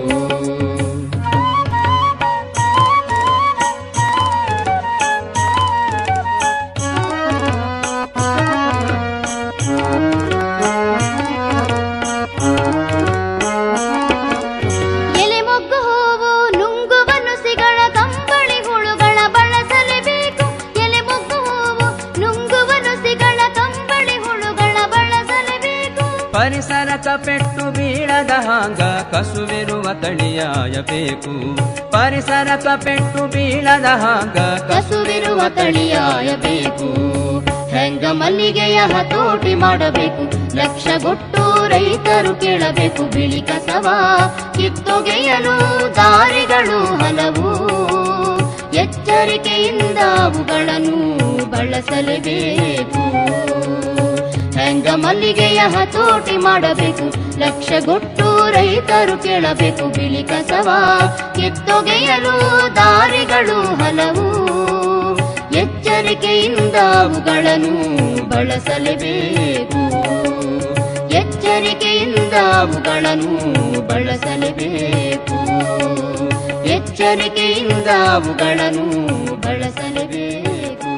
ಎಲೆ ಮೊಗ್ಗು ಹೂವು ನುಂಗುವ ನುಸಿಗಳ ಕಂಬಳಿ ಹುಳುಗಳ ಬಳಸಲೇಬೇಕು ಎಲೆ ಮೊಗ್ಗು ಹೂವು ನುಂಗುವ ನುಸಿಗಳ ಕಂಬಳಿ ಹುಳುಗಳ ಬಳಸಲೇಬೇಕು ಪರಿಸರಕ ಪೆಟ್ಟು ಬೀಳದ ಹಾಂಗ ಕಸುವಿರುವ ತಳಿಯಾಯಬೇಕು ಪರಿಸರಕ ಪೆಟ್ಟು ಬೀಳದ ಹಾಂಗ ಕಸುವಿರುವ ತಳಿಯಾಯಬೇಕು ಹೆಂಗ ಮಲ್ಲಿಗೆಯ ಹತೋಟಿ ಮಾಡಬೇಕು ಲಕ್ಷಗೊಟ್ಟು ರೈತರು ಕೇಳಬೇಕು ಬಿಳಿ ಕಸವ ಕಿತ್ತೊಗೆಯಲು ದಾರಿಗಳು ಹಲವು ಎಚ್ಚರಿಕೆಯಿಂದ ಅವುಗಳನ್ನು ಬಳಸಲೇಬೇಕು ಹೆಂಗ ಮಲ್ಲಿಗೆಯ ಹತೋಟಿ ಮಾಡಬೇಕು ಲಕ್ಷಗೊಟ್ಟು ರೈತರು ಕೇಳಬೇಕು ಬಿಳಿ ಕಸವ ಕಿತ್ತೊಗೆಯಲು ದಾರಿಗಳು ಹಲವು ಎಚ್ಚರಿಕೆಯಿಂದ ಅವುಗಳನ್ನು ಬಳಸಲೇಬೇಕು ಎಚ್ಚರಿಕೆಯಿಂದ ಅವುಗಳನ್ನು ಬಳಸಲೇಬೇಕು ಎಚ್ಚರಿಕೆಯಿಂದ ಅವುಗಳನ್ನು ಬಳಸಲೇಬೇಕು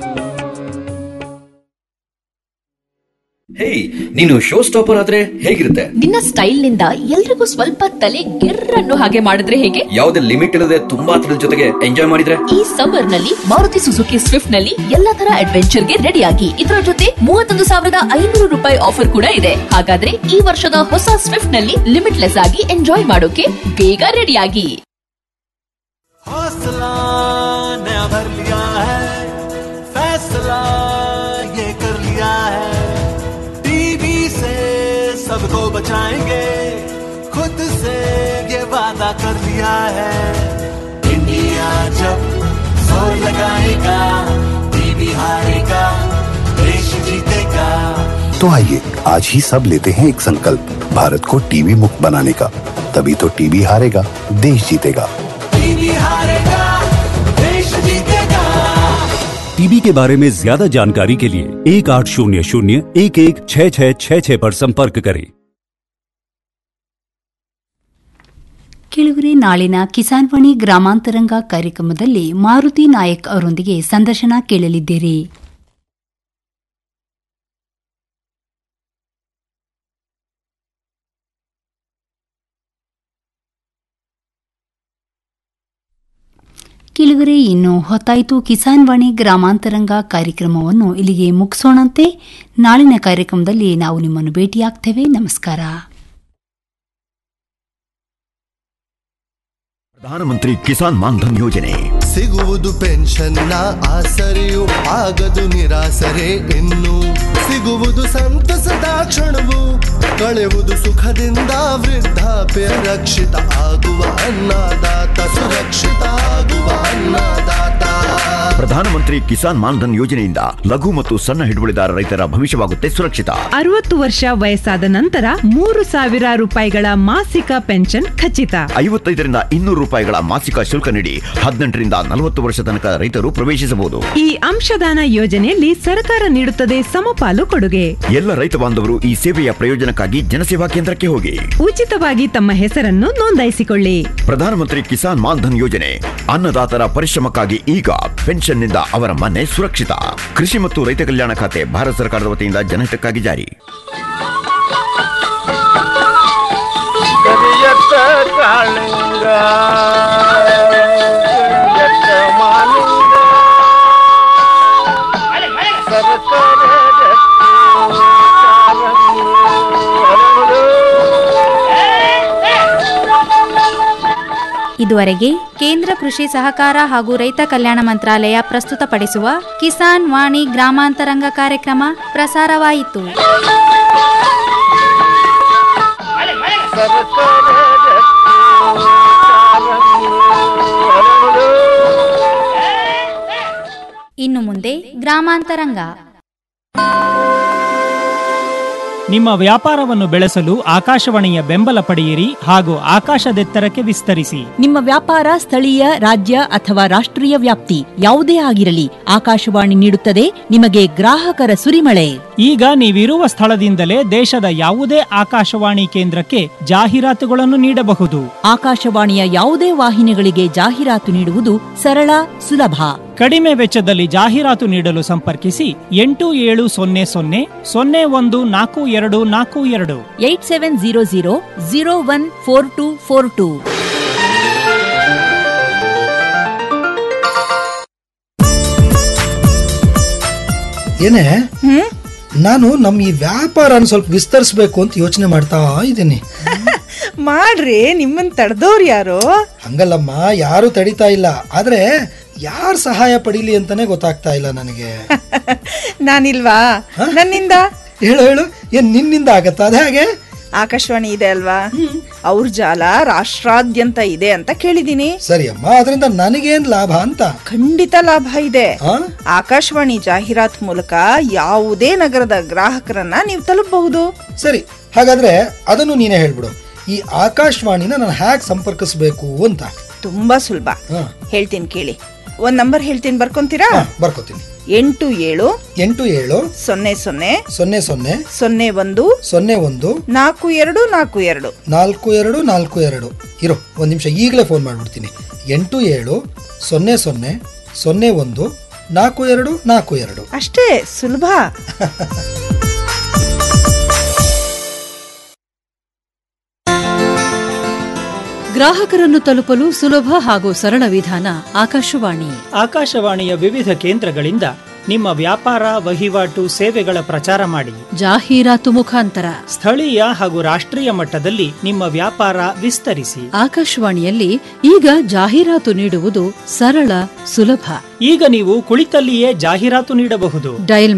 ಹೇ ನೀನು ಶೋ ಸ್ಟಾಪರ್ ಆದ್ರೆ ಹೇಗಿರುತ್ತೆ ನಿನ್ನ ಸ್ಟೈಲ್ ನಿಂದ ಎಲ್ರಿಗೂ ಸ್ವಲ್ಪ ತಲೆ ಗೆರ್ರನ್ನು ಹಾಗೆ ಮಾಡಿದ್ರೆ ಹೇಗೆ ಯಾವುದೇ ಲಿಮಿಟ್ ಇಲ್ಲದೆ ತುಂಬಾ ಥರದ ಜೊತೆಗೆ ಎಂಜಾಯ್ ಮಾಡಿದ್ರೆ ಈ ಸಮ್ಮರ್ ನಲ್ಲಿ ಮಾರುತಿ ಸುಜುಕಿ ಸ್ವಿಫ್ಟ್ ನಲ್ಲಿ ಎಲ್ಲಾ ತರ ಅಡ್ವೆಂಚರ್ ಗೆ ರೆಡಿ ಆಗಿ ಇದರ ಜೊತೆ ಮೂವತ್ತೊಂದು ಸಾವಿರದ ಐನೂರು ರೂಪಾಯಿ ಆಫರ್ ಕೂಡ ಇದೆ ಹಾಗಾದ್ರೆ ಈ ವರ್ಷದ ಹೊಸ ಸ್ವಿಫ್ಟ್ ನಲ್ಲಿ ಲಿಮಿಟ್ಲೆಸ್ ಆಗಿ ಎಂಜಾಯ್ ಮಾಡೋಕೆ ಬೇಗ ರೆಡಿ ಆಗಿ हौसला नया भर लिया है फैसला ये कर लिया है टीवी से सबको बचाएंगे खुद से ये वादा कर लिया है इंडिया जब जोर लगाएगा टीवी हारेगा देश जीतेगा तो आइए आज ही सब लेते हैं एक संकल्प भारत को टीवी मुक्त बनाने का तभी तो टीवी हारेगा देश जीतेगा टीवी हारेगा देश जीतेगा टीबी के बारे में ज्यादा जानकारी के लिए एक आठ शून्य शून्य एक एक छः छः छः छः पर संपर्क करें ಕೆಳಗರೆ ನಾಳಿನ ಕಿಸಾನ್ ವಾಣಿ ಗ್ರಾಮಾಂತರಂಗ ಕಾರ್ಯಕ್ರಮದಲ್ಲಿ ಮಾರುತಿ ನಾಯಕ್ ಅವರೊಂದಿಗೆ ಸಂದರ್ಶನ ಕೇಳಲಿದ್ದೀರಿ ಕೆಳಗರೆ ಇನ್ನು ಹೊತ್ತಾಯಿತು ಕಿಸಾನ್ ವಾಣಿ ಗ್ರಾಮಾಂತರಂಗ ಕಾರ್ಯಕ್ರಮವನ್ನು ಇಲ್ಲಿಗೆ ಮುಗಿಸೋಣಂತೆ ನಾಳಿನ ಕಾರ್ಯಕ್ರಮದಲ್ಲಿ ನಾವು ನಿಮ್ಮನ್ನು ಭೇಟಿಯಾಗ್ತೇವೆ ನಮಸ್ಕಾರ ಪ್ರಧಾನಮಂತ್ರಿ ಕಿಸಾನ್ ಮಾನ್ಧನ್ ಯೋಜನೆ ಸಿಗುವುದು ಪೆನ್ಷನ್ನ ಆಸರೆಯು ಆಗದು ನಿರಾಸರೆ ಇನ್ನು ಸಿಗುವುದು ಸಂತಸದ ಕ್ಷಣವು ಕಳೆಯುವುದು ಸುಖದಿಂದ ವೃದ್ಧಾಪ್ಯ ರಕ್ಷಿತ ಆಗುವ ಅನ್ನದಾತ ಸುರಕ್ಷಿತ ಆಗುವ ಅನ್ನದಾತ ಪ್ರಧಾನಮಂತ್ರಿ ಕಿಸಾನ್ ಮಾನ್ಧನ್ ಯೋಜನೆಯಿಂದ ಲಘು ಮತ್ತು ಸಣ್ಣ ಹಿಡುವಳಿದಾರ ರೈತರ ಭವಿಷ್ಯವಾಗುತ್ತೆ ಸುರಕ್ಷಿತ ಅರವತ್ತು ವರ್ಷ ವಯಸ್ಸಾದ ನಂತರ ಮೂರು ಸಾವಿರ ರೂಪಾಯಿಗಳ ಮಾಸಿಕ ಪೆನ್ಷನ್ ಖಚಿತ ಐವತ್ತೈದರಿಂದ ಇನ್ನೂರು ರೂಪಾಯಿಗಳ ಮಾಸಿಕ ಶುಲ್ಕ ನೀಡಿ ಹದಿನೆಂಟರಿಂದ ನಲವತ್ತು ವರ್ಷ ತನಕ ರೈತರು ಪ್ರವೇಶಿಸಬಹುದು ಈ ಅಂಶದಾನ ಯೋಜನೆಯಲ್ಲಿ ಸರ್ಕಾರ ನೀಡುತ್ತದೆ ಸಮಪಾಲು ಕೊಡುಗೆ ಎಲ್ಲ ರೈತ ಬಾಂಧವರು ಈ ಸೇವೆಯ ಪ್ರಯೋಜನಕ್ಕಾಗಿ ಜನಸೇವಾ ಕೇಂದ್ರಕ್ಕೆ ಹೋಗಿ ಉಚಿತವಾಗಿ ತಮ್ಮ ಹೆಸರನ್ನು ನೋಂದಾಯಿಸಿಕೊಳ್ಳಿ ಪ್ರಧಾನಮಂತ್ರಿ ಕಿಸಾನ್ ಮಾನ್ಧನ್ ಯೋಜನೆ ಅನ್ನದಾತರ ಪರಿಶ್ರಮಕ್ಕಾಗಿ ಈಗ ಪೆನ್ಷನ್ನಿಂದ ಅವರ ಮನೆ ಸುರಕ್ಷಿತ ಕೃಷಿ ಮತ್ತು ರೈತ ಕಲ್ಯಾಣ ಖಾತೆ ಭಾರತ ಸರ್ಕಾರದ ವತಿಯಿಂದ ಜನಹಿತಕ್ಕಾಗಿ ಜಾರಿ ಕರಿಯತ್ತ ಕಾಳಿಂಗ ಕರಿಯತ್ತ ಮಾಲಿಂಗ ಸರಸರ ಗಟ್ಟಿ ಕಾಲಂಗು ಹರಳು. ಇದುವರೆಗೆ ಕೇಂದ್ರ ಕೃಷಿ ಸಹಕಾರ ಹಾಗೂ ರೈತ ಕಲ್ಯಾಣ ಮಂತ್ರಾಲಯ ಪ್ರಸ್ತುತಪಡಿಸುವ ಕಿಸಾನ್ ವಾಣಿ ಗ್ರಾಮಾಂತರಂಗ ಕಾರ್ಯಕ್ರಮ ಪ್ರಸಾರವಾಯಿತು ಸರಸರ ಗಟ್ಟಿ ಕಾಲಂಗು ಹರಳು. ಇನ್ನು ಮುಂದೆ ಗ್ರಾಮಾಂತರಂಗ ನಿಮ್ಮ ವ್ಯಾಪಾರವನ್ನು ಬೆಳೆಸಲು ಆಕಾಶವಾಣಿಯ ಬೆಂಬಲ ಪಡೆಯಿರಿ ಹಾಗೂ ಆಕಾಶದೆತ್ತರಕ್ಕೆ ವಿಸ್ತರಿಸಿ ನಿಮ್ಮ ವ್ಯಾಪಾರ ಸ್ಥಳೀಯ ರಾಜ್ಯ ಅಥವಾ ರಾಷ್ಟ್ರೀಯ ವ್ಯಾಪ್ತಿ ಯಾವುದೇ ಆಗಿರಲಿ ಆಕಾಶವಾಣಿ ನೀಡುತ್ತದೆ ನಿಮಗೆ ಗ್ರಾಹಕರ ಸುರಿಮಳೆ ಈಗ ನೀವಿರುವ ಸ್ಥಳದಿಂದಲೇ ದೇಶದ ಯಾವುದೇ ಆಕಾಶವಾಣಿ ಕೇಂದ್ರಕ್ಕೆ ಜಾಹೀರಾತುಗಳನ್ನು ನೀಡಬಹುದು ಆಕಾಶವಾಣಿಯ ಯಾವುದೇ ವಾಹಿನಿಗಳಿಗೆ ಜಾಹೀರಾತು ನೀಡುವುದು ಸರಳ ಸುಲಭ ಕಡಿಮೆ ವೆಚ್ಚದಲ್ಲಿ ಜಾಹೀರಾತು ನೀಡಲು ಸಂಪರ್ಕಿಸಿ ಎಂಟು ಏಳು ಸೊನ್ನೆ ಸೊನ್ನೆ ಸೊನ್ನೆ ಒಂದು ನಾಲ್ಕು ಎರಡು ನಾಲ್ಕು ಎರಡು eight seven zero zero zero one four two four two ಏನೇ ನಾನು ನಮ್ಮ ಈ ವ್ಯಾಪಾರನ ಸ್ವಲ್ಪ ವಿಸ್ತರಿಸ್ಬೇಕು ಅಂತ ಯೋಚನೆ ಮಾಡ್ತಾ ಇದ್ದೀನಿ ಮಾಡ್ರಿ ನಿಮ್ಮನ್ ತಡೆದವ್ರು ಯಾರು ಹಂಗಲ್ಲಮ್ಮ ಯಾರು ತಡಿತಾ ಇಲ್ಲ ಆದ್ರೆ ಯಾರ ಸಹಾಯ ಪಡೀಲಿ ಅಂತಾನೆ ಗೊತ್ತಾಗ್ತಾ ಇಲ್ಲ ನನಗೆ ನಾನಿಲ್ವಾ ನನ್ನಿಂದ ಹೇಳು ಹೇಳು ಏನ್ ನಿನ್ನಿಂದ ಆಗತ್ತಾ ಅದೇ ಹಾಗೆ ಆಕಾಶವಾಣಿ ಇದೆ ಅಲ್ವಾ ಅವ್ರ ಜಾಲ ರಾಷ್ಟ್ರಾದ್ಯಂತ ಇದೆ ಅಂತ ಕೇಳಿದೀನಿ ಸರಿ ಅಮ್ಮ ಅದರಿಂದ ನನಗೇನ್ ಲಾಭ ಅಂತ ಖಂಡಿತ ಲಾಭ ಇದೆ ಆಕಾಶವಾಣಿ ಜಾಹೀರಾತ್ ಮೂಲಕ ಯಾವುದೇ ನಗರದ ಗ್ರಾಹಕರನ್ನ ನೀವು ತಲುಪಬಹುದು ಸರಿ ಹಾಗಾದ್ರೆ ಅದನ್ನು ನೀನೇ ಹೇಳ್ಬಿಡು ಈ ಆಕಾಶವಾಣಿನ ನಾನು ಹ್ಯಾಕ್ ಸಂಪರ್ಕಿಸ್ಬೇಕು ಅಂತ ತುಂಬಾ ಸುಲಭ ಹೇಳ್ತೀನಿ ಕೇಳಿ ಒಂದ್ ನಂಬರ್ ಹೇಳ್ತೀನಿ ಬರ್ಕೊಂತೀರಾ ಬರ್ಕೋತೀನಿ ಎಂಟು ಏಳು ಎಂಟು ಏಳು ಸೊನ್ನೆ ಸೊನ್ನೆ ಸೊನ್ನೆ ಸೊನ್ನೆ ಸೊನ್ನೆ ಒಂದು ಸೊನ್ನೆ ಒಂದು ನಾಲ್ಕು ಎರಡು ನಾಲ್ಕು ಎರಡು ನಾಲ್ಕು ಎರಡು ನಾಲ್ಕು ಎರಡು ಇರೋ ಒಂದು ನಿಮಿಷ ಈಗಲೇ ಫೋನ್ ಮಾಡಿಬಿಡ್ತೀನಿ ಎಂಟು ಏಳು ಸೊನ್ನೆ ಸೊನ್ನೆ ಸೊನ್ನೆ ಒಂದು ನಾಲ್ಕು ಎರಡು ನಾಲ್ಕು ಎರಡು ಅಷ್ಟೇ ಸುಲಭ ಗ್ರಾಹಕರನ್ನು ತಲುಪಲು ಸುಲಭ ಹಾಗೂ ಸರಳ ವಿಧಾನ ಆಕಾಶವಾಣಿ ಆಕಾಶವಾಣಿಯ ವಿವಿಧ ಕೇಂದ್ರಗಳಿಂದ ನಿಮ್ಮ ವ್ಯಾಪಾರ ವಹಿವಾಟು ಸೇವೆಗಳ ಪ್ರಚಾರ ಮಾಡಿ ಜಾಹೀರಾತು ಮುಖಾಂತರ ಸ್ಥಳೀಯ ಹಾಗೂ ರಾಷ್ಟ್ರೀಯ ಮಟ್ಟದಲ್ಲಿ ನಿಮ್ಮ ವ್ಯಾಪಾರ ವಿಸ್ತರಿಸಿ ಆಕಾಶವಾಣಿಯಲ್ಲಿ ಈಗ ಜಾಹೀರಾತು ನೀಡುವುದು ಸರಳ ಸುಲಭ ಈಗ ನೀವು ಕುಳಿತಲ್ಲಿಯೇ ಜಾಹೀರಾತು ನೀಡಬಹುದು ಡಯಲ್